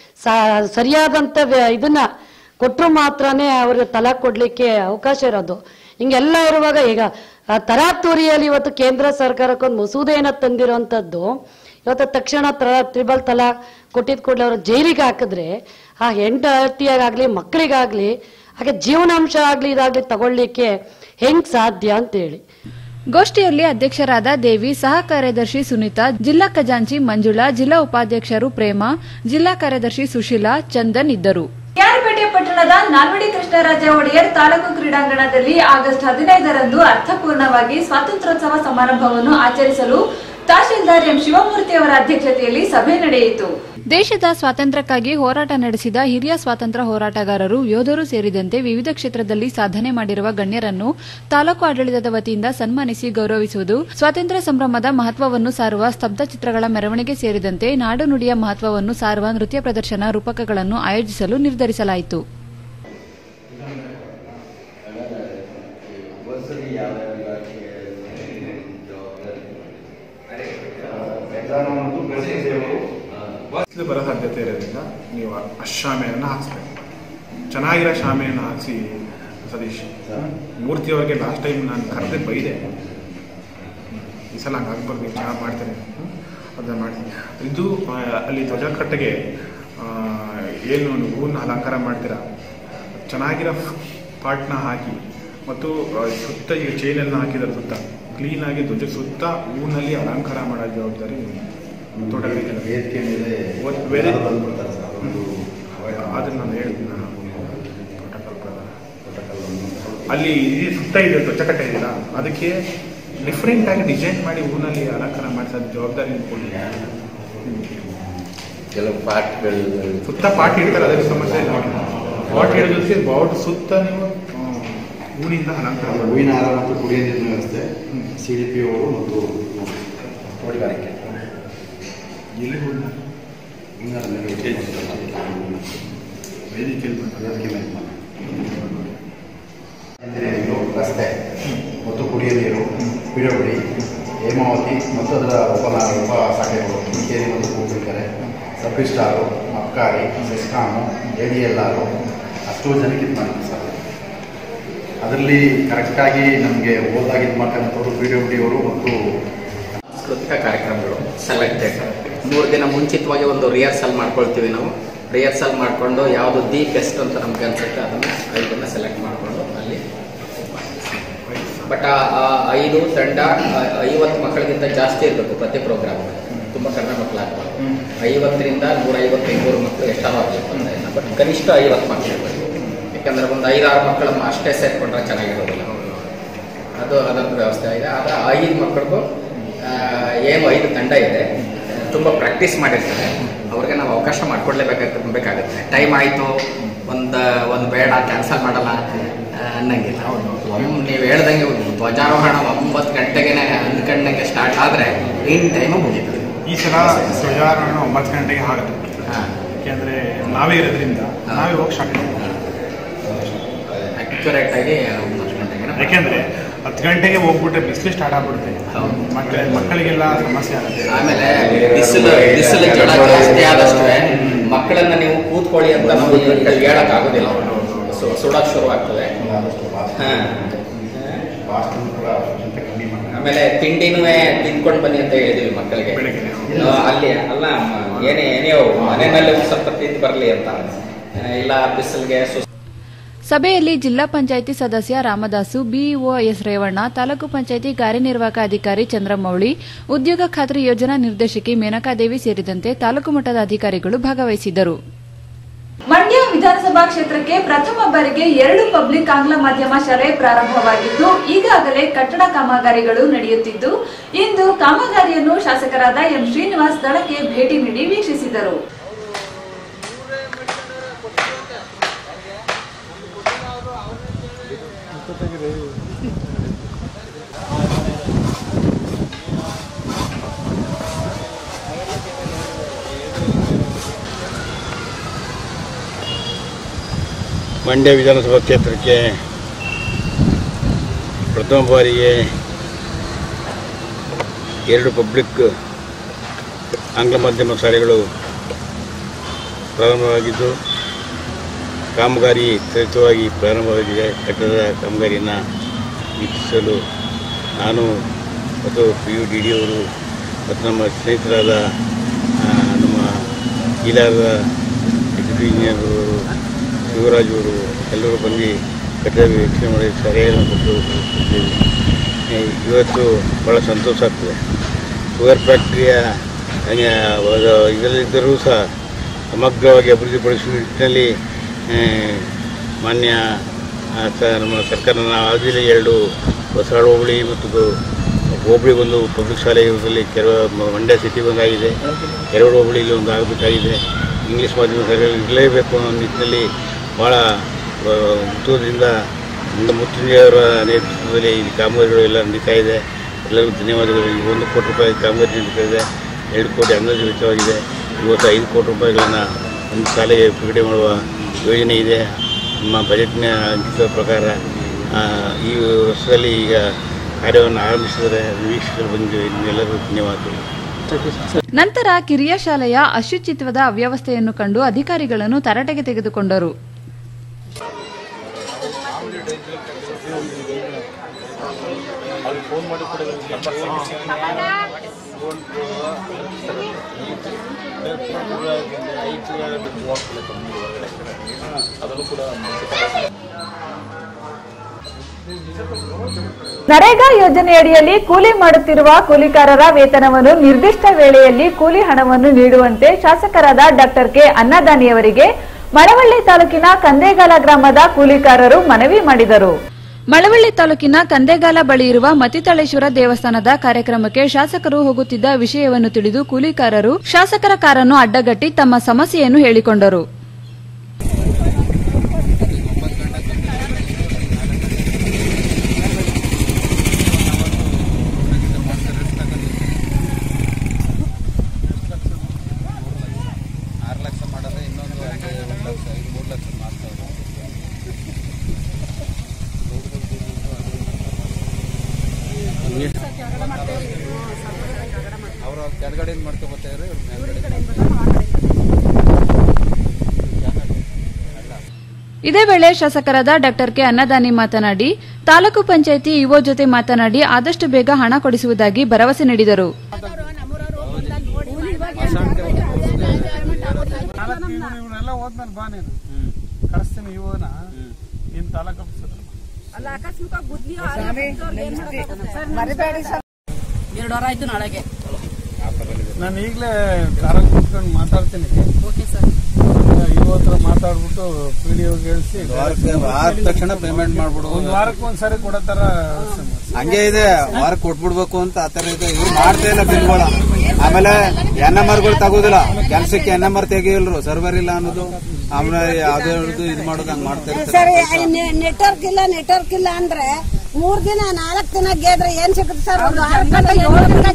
ಸ- ಸರಿಯಾದಂತ ವ್ಯ- ಇದನ್ನ ಕೊಟ್ಟರು ಮಾತ್ರನೇ ಅವ್ರಿಗೆ ತಲಾಕ್ ಕೊಡ್ಲಿಕ್ಕೆ ಅವಕಾಶ ಇರೋದು ಹಿಂಗೆಲ್ಲ ಇರುವಾಗ ಈಗ ಆ, ತರಾತುರಿಯಲ್ಲಿ ಇವತ್ತು ಕೇಂದ್ರ ಸರ್ಕಾರಕ್ಕೊಂದು ಮಸೂದೆಯನ್ನ ತಂದಿರುವಂತದ್ದು ಇವತ್ತು ತಕ್ಷಣ ತರ ತ್ರಿಬಲ್ ತಲಾಕ್ ಕೊಟ್ಟಿದ್ ಕೂಡಲೇ ಅವರು ಜೈಲಿಗೆ ಹಾಕಿದ್ರೆ ಆ ಹೆಂಡತಿಯಾಗ್ಲಿ ಮಕ್ಕಳಿಗಾಗ್ಲಿ ಹಾಗೆ ಜೀವನಾಂಶ ಆಗ್ಲಿ ಇದಾಗ್ಲಿ ತಗೊಳ್ಳಿಕ್ಕೆ ಹೆಂಗ್ ಸಾಧ್ಯ ಅಂತ ಹೇಳಿ ಗೋಷ್ಠಿಯಲ್ಲಿ ಅಧ್ಯಕ್ಷರಾದ ದೇವಿ ಸಹ ಕಾರ್ಯದರ್ಶಿ ಸುನೀತಾ ಜಿಲ್ಲಾ ಖಜಾಂಚಿ ಮಂಜುಳಾ ಜಿಲ್ಲಾ ಉಪಾಧ್ಯಕ್ಷರು ಪ್ರೇಮ ಜಿಲ್ಲಾ ಕಾರ್ಯದರ್ಶಿ ಸುಶೀಲಾ ಚಂದನ್ ಇದ್ದರು ಕೆಆರ್ಪೇಟೆ ಪಟ್ಟಣದ ನಾಲ್ವಡಿ ಕೃಷ್ಣರಾಜ ಒಡೆಯರ್ ತಾಲೂಕು ಕ್ರೀಡಾಂಗಣದಲ್ಲಿ ಆಗಸ್ಟ್ ಹದಿನೈದರಂದು ಅರ್ಥಪೂರ್ಣವಾಗಿ ಸ್ವಾತಂತ್ರ್ಯೋತ್ಸವ ಸಮಾರಂಭವನ್ನು ಆಚರಿಸಲು ತಹಶೀಲ್ದಾರ್ ಎಂ ಶಿವಮೂರ್ತಿ ಅವರ ಅಧ್ಯಕ್ಷತೆಯಲ್ಲಿ ಸಭೆ ನಡೆಯಿತು ದೇಶದ ಸ್ವಾತಂತ್ರ್ಯಕ್ಕಾಗಿ ಹೋರಾಟ ನಡೆಸಿದ ಹಿರಿಯ ಸ್ವಾತಂತ್ರ್ಯ ಹೋರಾಟಗಾರರು ಯೋಧರು ಸೇರಿದಂತೆ ವಿವಿಧ ಕ್ಷೇತ್ರದಲ್ಲಿ ಸಾಧನೆ ಮಾಡಿರುವ ಗಣ್ಯರನ್ನು ತಾಲೂಕು ಆಡಳಿತದ ವತಿಯಿಂದ ಸನ್ಮಾನಿಸಿ ಗೌರವಿಸುವುದು ಸ್ವಾತಂತ್ರ್ಯ ಸಂಭ್ರಮದ ಮಹತ್ವವನ್ನು ಸಾರುವ ಸ್ತಬ್ಧ ಚಿತ್ರಗಳ ಮೆರವಣಿಗೆ ಸೇರಿದಂತೆ ನಾಡು ನುಡಿಯ ಮಹತ್ವವನ್ನು ಸಾರುವ ನೃತ್ಯ ಪ್ರದರ್ಶನ ರೂಪಕಗಳನ್ನು ಆಯೋಜಿಸಲು ನಿರ್ಧರಿಸಲಾಯಿತು ಬಿಸಿಲು ಬರೋ ಸಾಧ್ಯತೆ ಇರೋದ್ರಿಂದ ನೀವು ಆ ಶಾಮೆಯನ್ನು ಹಾಕ್ಸ್ಬೇಕು ಚೆನ್ನಾಗಿರೋ ಶಾಮೆಯನ್ನು ಹಾಕ್ಸಿ ಸತೀಶ್ ಮೂರ್ತಿಯವ್ರಿಗೆ ಲಾಸ್ಟ್ ಟೈಮ್ ನಾನು ಕರೆದೇ ಬೈದೆ ಈ ಸಲ ಹಂಗೆ ಆಗ್ಬಾರ್ದು ನೀವು ಚೆನ್ನಾಗಿ ಮಾಡ್ತೇನೆ ಅದನ್ನ ಮಾಡಿ ಇದು ಆ, ಅಲ್ಲಿ ಧ್ವಜ ಕಟ್ಟೆಗೆ ಆ, ಏನು ಹೂವನ್ನ ಅಲಂಕಾರ ಮಾಡ್ತೀರಾ ಚೆನ್ನಾಗಿರೋ ಪಾಟ್ನ ಹಾಕಿ ಮತ್ತು ಆ, ಸುತ್ತ ಈಗ ಚೈನೆಲ್ಲ ಹಾಕಿದ್ರೆ ಸುತ್ತ ಕ್ಲೀನಾಗಿ ಧ್ವಜ ಸುತ್ತ ಹೂವಿನಲ್ಲಿ ಅಲಂಕಾರ ಮಾಡೋ ಜವಾಬ್ದಾರಿ ತೋಟಗಾರಿಕೆ ವೇದಿಕೆ ಮೇಲೆ ಒತ್- ಬೇರೆ ಯಾರು ಬಂದ್ಬಿಡ್ತಾರೆ ಸರ್ ಒಂದು ಅದನ್ನ ನಾನು ಹೇಳ್ತೀನಿ ನಾನು protocol ಪ್ರಕಾರ. ಅಲ್ಲಿ ಇದು ಸುತ್ತ ಇದೆ ಧ್ವಜಕಟ್ಟೆ ಇದೆಯಲ್ಲ ಅದಕ್ಕೆ ಡಿಫ್ರೆಂಟ್ ಆಗಿ ಡಿಸೈನ್ ಮಾಡಿ ಹೂನಲ್ಲಿ ಅಲಂಕಾರ ಮಾಡಿಸೋ ಜವಾಬ್ದಾರಿ ಕೊಡಿ ಕೆಲವು ಪಾಠಗಳು ಸುತ್ತ ಪಾಟ್ ಇಡ್ತಾರೆ ಅದಕ್ಕೆ ಸಮಸ್ಯೆ ಇಲ್ಲ ಪಾಟ್ ಹಿಡಿದಕ್ಕೆ ಬಾವುಟ ಸುತ್ತ ನೀವು ಆ, ಹೂವಿನಿಂದ ಅಲಂಕಾರ ಮಾಡಿ ಹೂವಿನ ಹಾರ ಮತ್ತು ಕುಡಿಯ ನೀರಿನ ವ್ಯವಸ್ಥೆ ಸಿ ಡಿ ಪಿ ಅವರು ಮತ್ತು ತೋಟಗಾರಿಕೆ ಎಲ್ಲಿ ಹೂವಿನ ಹಿಂಗಾರ ಮೇಲೆ ವೇದಿಕೆಯಲ್ಲಿ ಬಂದ ವೇದಿಕೆ ಮೇಲೆ ಮಾಡಿ. ಇಂಜಿನಿಯರಿಂಗು ರಸ್ತೆ ಮತ್ತು ಕುಡಿಯ ನೀರು ಪಿಡಬ್ಲ್ಯೂಡಿ ಹೇಮಾವತಿ ಮತ್ತು ಅದರ ಉಪ ಉಪ ಶಾಖೆಗಳು ಕಿಂಕೇರಿ ಮತ್ತು ಕೂಗಿಕೆರೆ ಸಬ್ಬಿಸ್ಟಾರು ಮತ್ತು ಅಬ್ಕಾರಿ ಸೆಸ್ಕಾಮು ಎ ಡಿ ಎಲ್ ಆರು ಅಷ್ಟು ಜನಕ್ಕೆ ಇದು ಮಾಡಿದ್ವಿ ಸರ್ ಅದರಲ್ಲಿ ಕರೆಕ್ಟಾಗಿ ನಮಗೆ ಓದಾಗಿ ಇದು ಮಾಡ್ತಕ್ಕಂಥವ್ರು ಪಿ ಡಬ್ಲ್ಯೂ ಡಿ ಅವರು ಮತ್ತು ಸಾಂಸ್ಕೃತಿಕ ಕಾರ್ಯಕ್ರಮಗಳು ಸೆಲೆಕ್ಟೆಡ್ ಮೂರು ದಿನ ಮುಂಚಿತವಾಗಿ ಒಂದು ರಿಹರ್ಸಲ್ ಮಾಡ್ಕೊಳ್ತೀವಿ ನಾವು ರಿಹರ್ಸಲ್ ಮಾಡಿಕೊಂಡು ಯಾವುದು ದಿ ಬೆಸ್ಟ್ ಅಂತ ನಮ್ಗೆ ಅನ್ಸುತ್ತೆ ಅದನ್ನು ಐದನ್ನ ಸೆಲೆಕ್ಟ್ ಮಾಡಿಕೊಂಡು ಅಲ್ಲಿ ಬಟ್ ಆ ಐದು ತಂಡ ಆ- ಐವತ್ತು ಮಕ್ಕಳಿಗಿಂತ ಜಾಸ್ತಿ ಇರಬೇಕು ಪ್ರತಿ ಪ್ರೋಗ್ರಾಮ್ ತುಂಬ ಕಡಿಮೆ ಮಕ್ಕಳಾಗಬಾರ್ದು ಐವತ್ತರಿಂದ ನೂರ ಐವತ್ತು ಇನ್ನೂರು ಮಕ್ಕಳು ಎಷ್ಟಾದ್ರೂ ಆಗಬೇಕು ಅಂತ ಇಲ್ಲ ಬಟ್ ಕನಿಷ್ಠ ಐವತ್ತು ಮಕ್ಕಳು ಇರಬೇಕು ಯಾಕಂದ್ರೆ ಒಂದು ಐದಾರು ಮಕ್ಕಳು ಅಷ್ಟೇ ಸೇರ್ಕೊಂಡ್ರೆ ಚೆನ್ನಾಗಿರೋದಿಲ್ಲ ಅದು ಅದೊಂದು ವ್ಯವಸ್ಥೆ ಇದೆ ಆದರೆ ಐದು ಮಕ್ಕಳಿಗೂ ಆ, ಏನು ಐದು ತಂಡ ಇದೆ ತುಂಬ ಪ್ರಾಕ್ಟೀಸ್ ಮಾಡಿರ್ತಾರೆ ಅವ್ರಿಗೆ ನಾವು ಅವಕಾಶ ಮಾಡಿಕೊಡ್ಲೇಬೇಕಾಗುತ್ತೆ ಬೇಕಾಗುತ್ತೆ ಟೈಮ್ ಆಯಿತು ಒಂದು ಒಂದು ಬೇಡ ಕ್ಯಾನ್ಸಲ್ ಮಾಡಲ್ಲ ಆ, ಅನ್ನಂಗಿಲ್ಲ ಒಮ್ಮೆ ನೀವು ಹೇಳ್ದಂಗೆ ಒಂದು ಧ್ವಜಾರೋಹಣ ಒಂಬತ್ತು ಗಂಟೆಗೆ ಹನ್ನೊಂದು ಗಂಟೆಗೆ ಸ್ಟಾರ್ಟ್ ಆದರೆ ಇನ್ ಟೈಮು ಮುಗೀತದೆ ಈ ಸಲ ಧ್ವಜಾರೋಹಣ ಒಂಬತ್ತು ಗಂಟೆಗೆ ಆಗುತ್ತೆ ಯಾಕೆಂದ್ರೆ ನಾವೇ ಇರೋದ್ರಿಂದ ನಾವೇ ಹೋಗಿ ಸ್ಟಾರ್ಟ್ ಅಕ್ಯುರೇಟ್ ಆಗಿ ಒಂಬತ್ತು ಗಂಟೆಗೆ ಯಾಕೆಂದ್ರೆ ಹತ್ತು ಗಂಟೆಗೆ ಹೋಗ್ಬಿಟ್ರೆ ಬಿಸಿಲು ಸ್ಟಾರ್ಟ್ ಆಗ್ಬಿಡುತ್ತೆ ಮಕ್ಕಳ ಮಕ್ಕಳಿಗೆಲ್ಲ ಸಮಸ್ಯೆ ಆಗುತ್ತೆ ಆಮೇಲೆ ಬಿಸಿಲು ಬಿಸಿಲು ಜಡ ಜಾಸ್ತಿ ಆದಷ್ಟು ಮಕ್ಕಳನ್ನ ನೀವು ಕೂತ್ಕೊಳ್ಳಿ ಅಂತ ನಾವು ಹೇಳಕ್ ಆಗೋದಿಲ್ಲ ಸು- ಸುಡಕ್ ಶುರು ಆಗ್ತದೆ ಆಮೇಲೆ ತಿಂಡಿನೂ ತಿನ್ಕೊಂಡು ಬನ್ನಿ ಅಂತ ಹೇಳಿದೀವಿ ಮಕ್ಕಳಿಗೆ ಆ, ಅಲ್ಲಿ ಅಲ್ಲ ಮ- ಏನೇ ಏನೇ ಅವು ಮನೆಯಲ್ಲಿ ಒಂದ್ ಸ್ವಲ್ಪ ತಿಂದು ಬರಲಿ ಅಂತ ಆ, ಇಲ್ಲ ಬಿಸಿಲಿಗೆ ಸುಸ್ತು ಸಭೆಯಲ್ಲಿ ಜಿಲ್ಲಾ ಪಂಚಾಯಿತಿ ಸದಸ್ಯ ರಾಮದಾಸು ಬಿಇಒ ಎಸ್ ರೇವಣ್ಣ ತಾಲೂಕು ಪಂಚಾಯಿತಿ ಕಾರ್ಯನಿರ್ವಾಹಕ ಅಧಿಕಾರಿ ಚಂದ್ರಮೌಳಿ ಉದ್ಯೋಗ ಖಾತ್ರಿ ಯೋಜನಾ ನಿರ್ದೇಶಕಿ ಮೇನಕಾದೇವಿ ಸೇರಿದಂತೆ ತಾಲೂಕು ಮಟ್ಟದ ಅಧಿಕಾರಿಗಳು ಭಾಗವಹಿಸಿದ್ದರು ಮಂಡ್ಯ ವಿಧಾನಸಭಾ ಕ್ಷೇತ್ರಕ್ಕೆ ಪ್ರಥಮ ಬಾರಿಗೆ ಎರಡು ಪಬ್ಲಿಕ್ ಆಂಗ್ಲ ಮಾಧ್ಯಮ ಶಾಲೆ ಪ್ರಾರಂಭವಾಗಿದ್ದು ಈಗಾಗಲೇ ಕಟ್ಟಡ ಕಾಮಗಾರಿಗಳು ನಡೆಯುತ್ತಿದ್ದು ಇಂದು ಕಾಮಗಾರಿಯನ್ನು ಶಾಸಕರಾದ ಎಂ ಶ್ರೀನಿವಾಸ್ ಸ್ಥಳಕ್ಕೆ ಭೇಟಿ ನೀಡಿ ವೀಕ್ಷಿಸಿದರು ಮಂಡ್ಯ ವಿಧಾನಸಭಾ ಕ್ಷೇತ್ರಕ್ಕೆ ಪ್ರಥಮ ಬಾರಿಗೆ ಎರಡು ಪಬ್ಲಿಕ್ ಆಂಗ್ಲ ಮಾಧ್ಯಮ ಶಾಲೆಗಳು ಪ್ರಾರಂಭವಾಗಿದ್ದು ಕಾಮಗಾರಿ ತ್ವರಿತವಾಗಿ ಪ್ರಾರಂಭವಾಗಿದೆ ಕಟ್ಟಡದ ಕಾಮಗಾರಿಯನ್ನು ವೀಕ್ಷಿಸಲು ನಾನು ಮತ್ತು ಪಿ ಯು ಡಿ ಡಿ ಅವರು ಮತ್ತು ನಮ್ಮ ಸ್ನೇಹಿತರಾದ ಆ, ನಮ್ಮ ಕೀಲಾರದ ಎಕ್ಸಿಕ್ಯೂಟಿವ್ ಇಂಜಿನಿಯರ್ ಅವರು ಶಿವರಾಜ್ ಅವರು ಎಲ್ಲರೂ ಬಂದು ಕಟ್ಟಡ ವೀಕ್ಷಣೆ ಮಾಡಿ ಸಲಹೆಯನ್ನು ಕೊಟ್ಟು ಹೋಗ್ತಿದ್ದೇವೆ. ಏ, ಇವತ್ತು ಭಾಳ ಸಂತೋಷ ಆಗ್ತದೆ ಶುಗರ್ ಫ್ಯಾಕ್ಟ್ರಿಯ ಹಂಗೆ ಅದು ಇದರಲ್ಲಿದ್ದರೂ ಸಹ ಸಮಗ್ರವಾಗಿ ಅಭಿವೃದ್ಧಿಪಡಿಸುವ ನಿಟ್ಟಿನಲ್ಲಿ ಆ, ಮಾನ್ಯ ಆ, ಸ- ನಮ್ಮ ಸರ್ಕಾರದ ಅವಧಿಯಲ್ಲಿ ಎರಡು ಹೊಸಳ ಹೋಬಳಿ ಮತ್ತು ಗೋ- ಹೋಬಳಿ ಒಂದು ಪಬ್ಲಿಕ್ ಶಾಲೆ ಇರೋದ್ರಲ್ಲಿ ಕೆಲವು ಮ- ಮಂಡ್ಯ ಸಿಟಿ ಒಂದಾಗಿದೆ ಎರಡು ಹೋಬಳಿಲಿ ಒಂದು ಆಗಬೇಕಾಗಿದೆ ಇಂಗ್ಲೀಷ್ ಮಾಧ್ಯಮ ಶಾಲೆಗಳು ಇರಲೇಬೇಕು ಅನ್ನೋ ನಿಟ್ಟಿನಲ್ಲಿ ಭಾಳ ಆ, ಉತ್ಸವದಿಂದ ಮುತ್ತುಂಜಯವರ ನೇತೃತ್ವದಲ್ಲಿ ಈ ಕಾಮಗಾರಿಗಳು ಎಲ್ಲ ನಡೀತಾ ಇದೆ ಎಲ್ಲರಿಗೂ ಧನ್ಯವಾದಗಳು ಈ ಒಂದು ಕೋಟಿ ರೂಪಾಯಿ ಕಾಮಗಾರಿ ನಡೀತಾ ಇದೆ ಎರಡು ಕೋಟಿ ಅಂದಾಜು ವೆಚ್ಚವಾಗಿದೆ ಇವತ್ತು ಐದು ಕೋಟಿ ರೂಪಾಯಿಗಳನ್ನು ಒಂದು ಶಾಲೆಗೆ ಬಿಡುಗಡೆ ಮಾಡುವ ಯೋಜನೆ ಇದೆ ನಮ್ಮ ಬಜೆಟ್ನ ಅಂಕಿತ ಪ್ರಕಾರ ಆ, ಈ ವರ್ಷದಲ್ಲಿ ಈಗ ಕಾರ್ಯವನ್ನು ಆರಂಭಿಸಿದರೆ ವೀಕ್ಷಕರು ಬಂದಿವೆ ಎಲ್ಲರಿಗೂ ಧನ್ಯವಾದಗಳು ನಂತರ ಕಿರಿಯ ಶಾಲೆಯ ಅಶುಚಿತ್ವದ ಅವ್ಯವಸ್ಥೆಯನ್ನು ಕಂಡು ಅಧಿಕಾರಿಗಳನ್ನು ತರಾಟೆಗೆ ತೆಗೆದುಕೊಂಡರು ನರೇಗಾ ಯೋಜನೆಯಡಿಯಲ್ಲಿ ಕೂಲಿ ಮಾಡುತ್ತಿರುವ ಕೂಲಿಕಾರರ ವೇತನವನ್ನು ನಿರ್ದಿಷ್ಟ ವೇಳೆಯಲ್ಲಿ ಕೂಲಿ ಹಣವನ್ನು ನೀಡುವಂತೆ ಶಾಸಕರಾದ ಡಾಕ್ಟರ್ ಕೆ ಅನ್ನದಾನಿಯವರಿಗೆ ಮಳವಳ್ಳಿ ತಾಲೂಕಿನ ಕಂದೇಗಾಲ ಗ್ರಾಮದ ಕೂಲಿಕಾರರು ಮನವಿ ಮಾಡಿದರು ಮಳವಳ್ಳಿ ತಾಲೂಕಿನ ಕಂದೆಗಾಲ ಬಳಿ ಇರುವ ಮತಿತಳೇಶ್ವರ ದೇವಸ್ಥಾನದ ಕಾರ್ಯಕ್ರಮಕ್ಕೆ ಶಾಸಕರು ಹೋಗುತ್ತಿದ್ದ ವಿಷಯವನ್ನು ತಿಳಿದು ಕೂಲಿಕಾರರು ಶಾಸಕರ ಕಾರನ್ನು ಅಡ್ಡಗಟ್ಟಿ ತಮ್ಮ ಸಮಸ್ಯೆಯನ್ನು ಹೇಳಿಕೊಂಡರು ಆರು ಲಕ್ಷ ಮಾಡಿದ್ರೆ ಇನ್ನೊಂದು ಐದು ಒಂದು ಲಕ್ಷ ಐದು ಮೂರು ಲಕ್ಷ ಮಾಡ್ತಾ ಇದ್ದಾರೆ ಅವರು ಕೆಳಗಡೆಯಿಂದ ಮಾಡ್ಕೊಬರ್ತಾ ಇದ್ದಾರೆ ಇವ್ರು ಮೇಲ್ಗಡೆ ಇದೇ ವೇಳೆ ಶಾಸಕರಾದ ಡಾಕ್ಟರ್ ಕೆ ಅನ್ನದಾನಿ ಮಾತನಾಡಿ ತಾಲೂಕು ಪಂಚಾಯಿತಿ ಇಒ ಜೊತೆ ಮಾತನಾಡಿ ಆದಷ್ಟು ಬೇಗ ಹಣ ಕೊಡಿಸುವುದಾಗಿ ಭರವಸೆ ನೀಡಿದರು ಇವನ್ನೆಲ್ಲ ಹೋದ್ಮೇಲೆ ಬಾ ನೀನು ಕಳಿಸ್ತೀನಿ ಇವನ ನಿನ್ ತಾಲೂಕು ಎರಡು ವಾರ ಆಯ್ತು ನಾಳೆಗೆ ನಾನು ಈಗಲೇ ಕಾರಲ್ಲಿ ಕೂತ್ಕೊಂಡು ಮಾತಾಡ್ತೀನಿ ಇವ ಹತ್ರ ಮಾತಾಡ್ಬಿಟ್ಟು ಪಿ ಡಿ ಹೇಳಿಸಿ ವಾರಕ್ಕೆ ಆದ ತಕ್ಷಣ ಪೇಮೆಂಟ್ ಮಾಡ್ಬಿಡು ಒಂದ್ ವಾರಕ್ಕೆ ಒಂದ್ಸರಿ ಕೊಡೋ ತರ ಹಂಗೆ ಇದೆ ವಾರ ಕೊಟ್ಬಿಡ್ಬೇಕು ಅಂತ ಆತರ ಇದೆ ಇವ್ರು ಮಾಡ್ತಾ ಇಲ್ಲ ಬಿಲ್ಗಳ ಆಮೇಲೆ ಎನ್ ಎಂ ಆರ್ಗಳು ತಗೋದಿಲ್ಲ ಕೆಲ್ಸಕ್ಕೆ ಎನ್ ಎಂ ಆರ್ ತೆಗಿಯಲ್ರು ಸರ್ವರ್ ಇಲ್ಲ ಅನ್ನೋದು ಆಮೇಲೆ ಯಾವ್ದೇ ಇದು ಮಾಡೋದು ಹಂಗ್ ಮಾಡ್ತಾ ಸರಿ ಇರ್ತಾರೆ ನೆಟ್ವರ್ಕ್ ಇಲ್ಲ ನೆಟ್ವರ್ಕ್ ಇಲ್ಲ ಅಂದ್ರೆ ಮೂರ್ ದಿನ ನಾಲ್ಕ್ ದಿನ ಗೆದ್ರೆ ಏನ್ ಸಿಗುತ್ತೆ ಸರ್ ಒಂದು ಆರು ಗಂಟೆ ಏಳು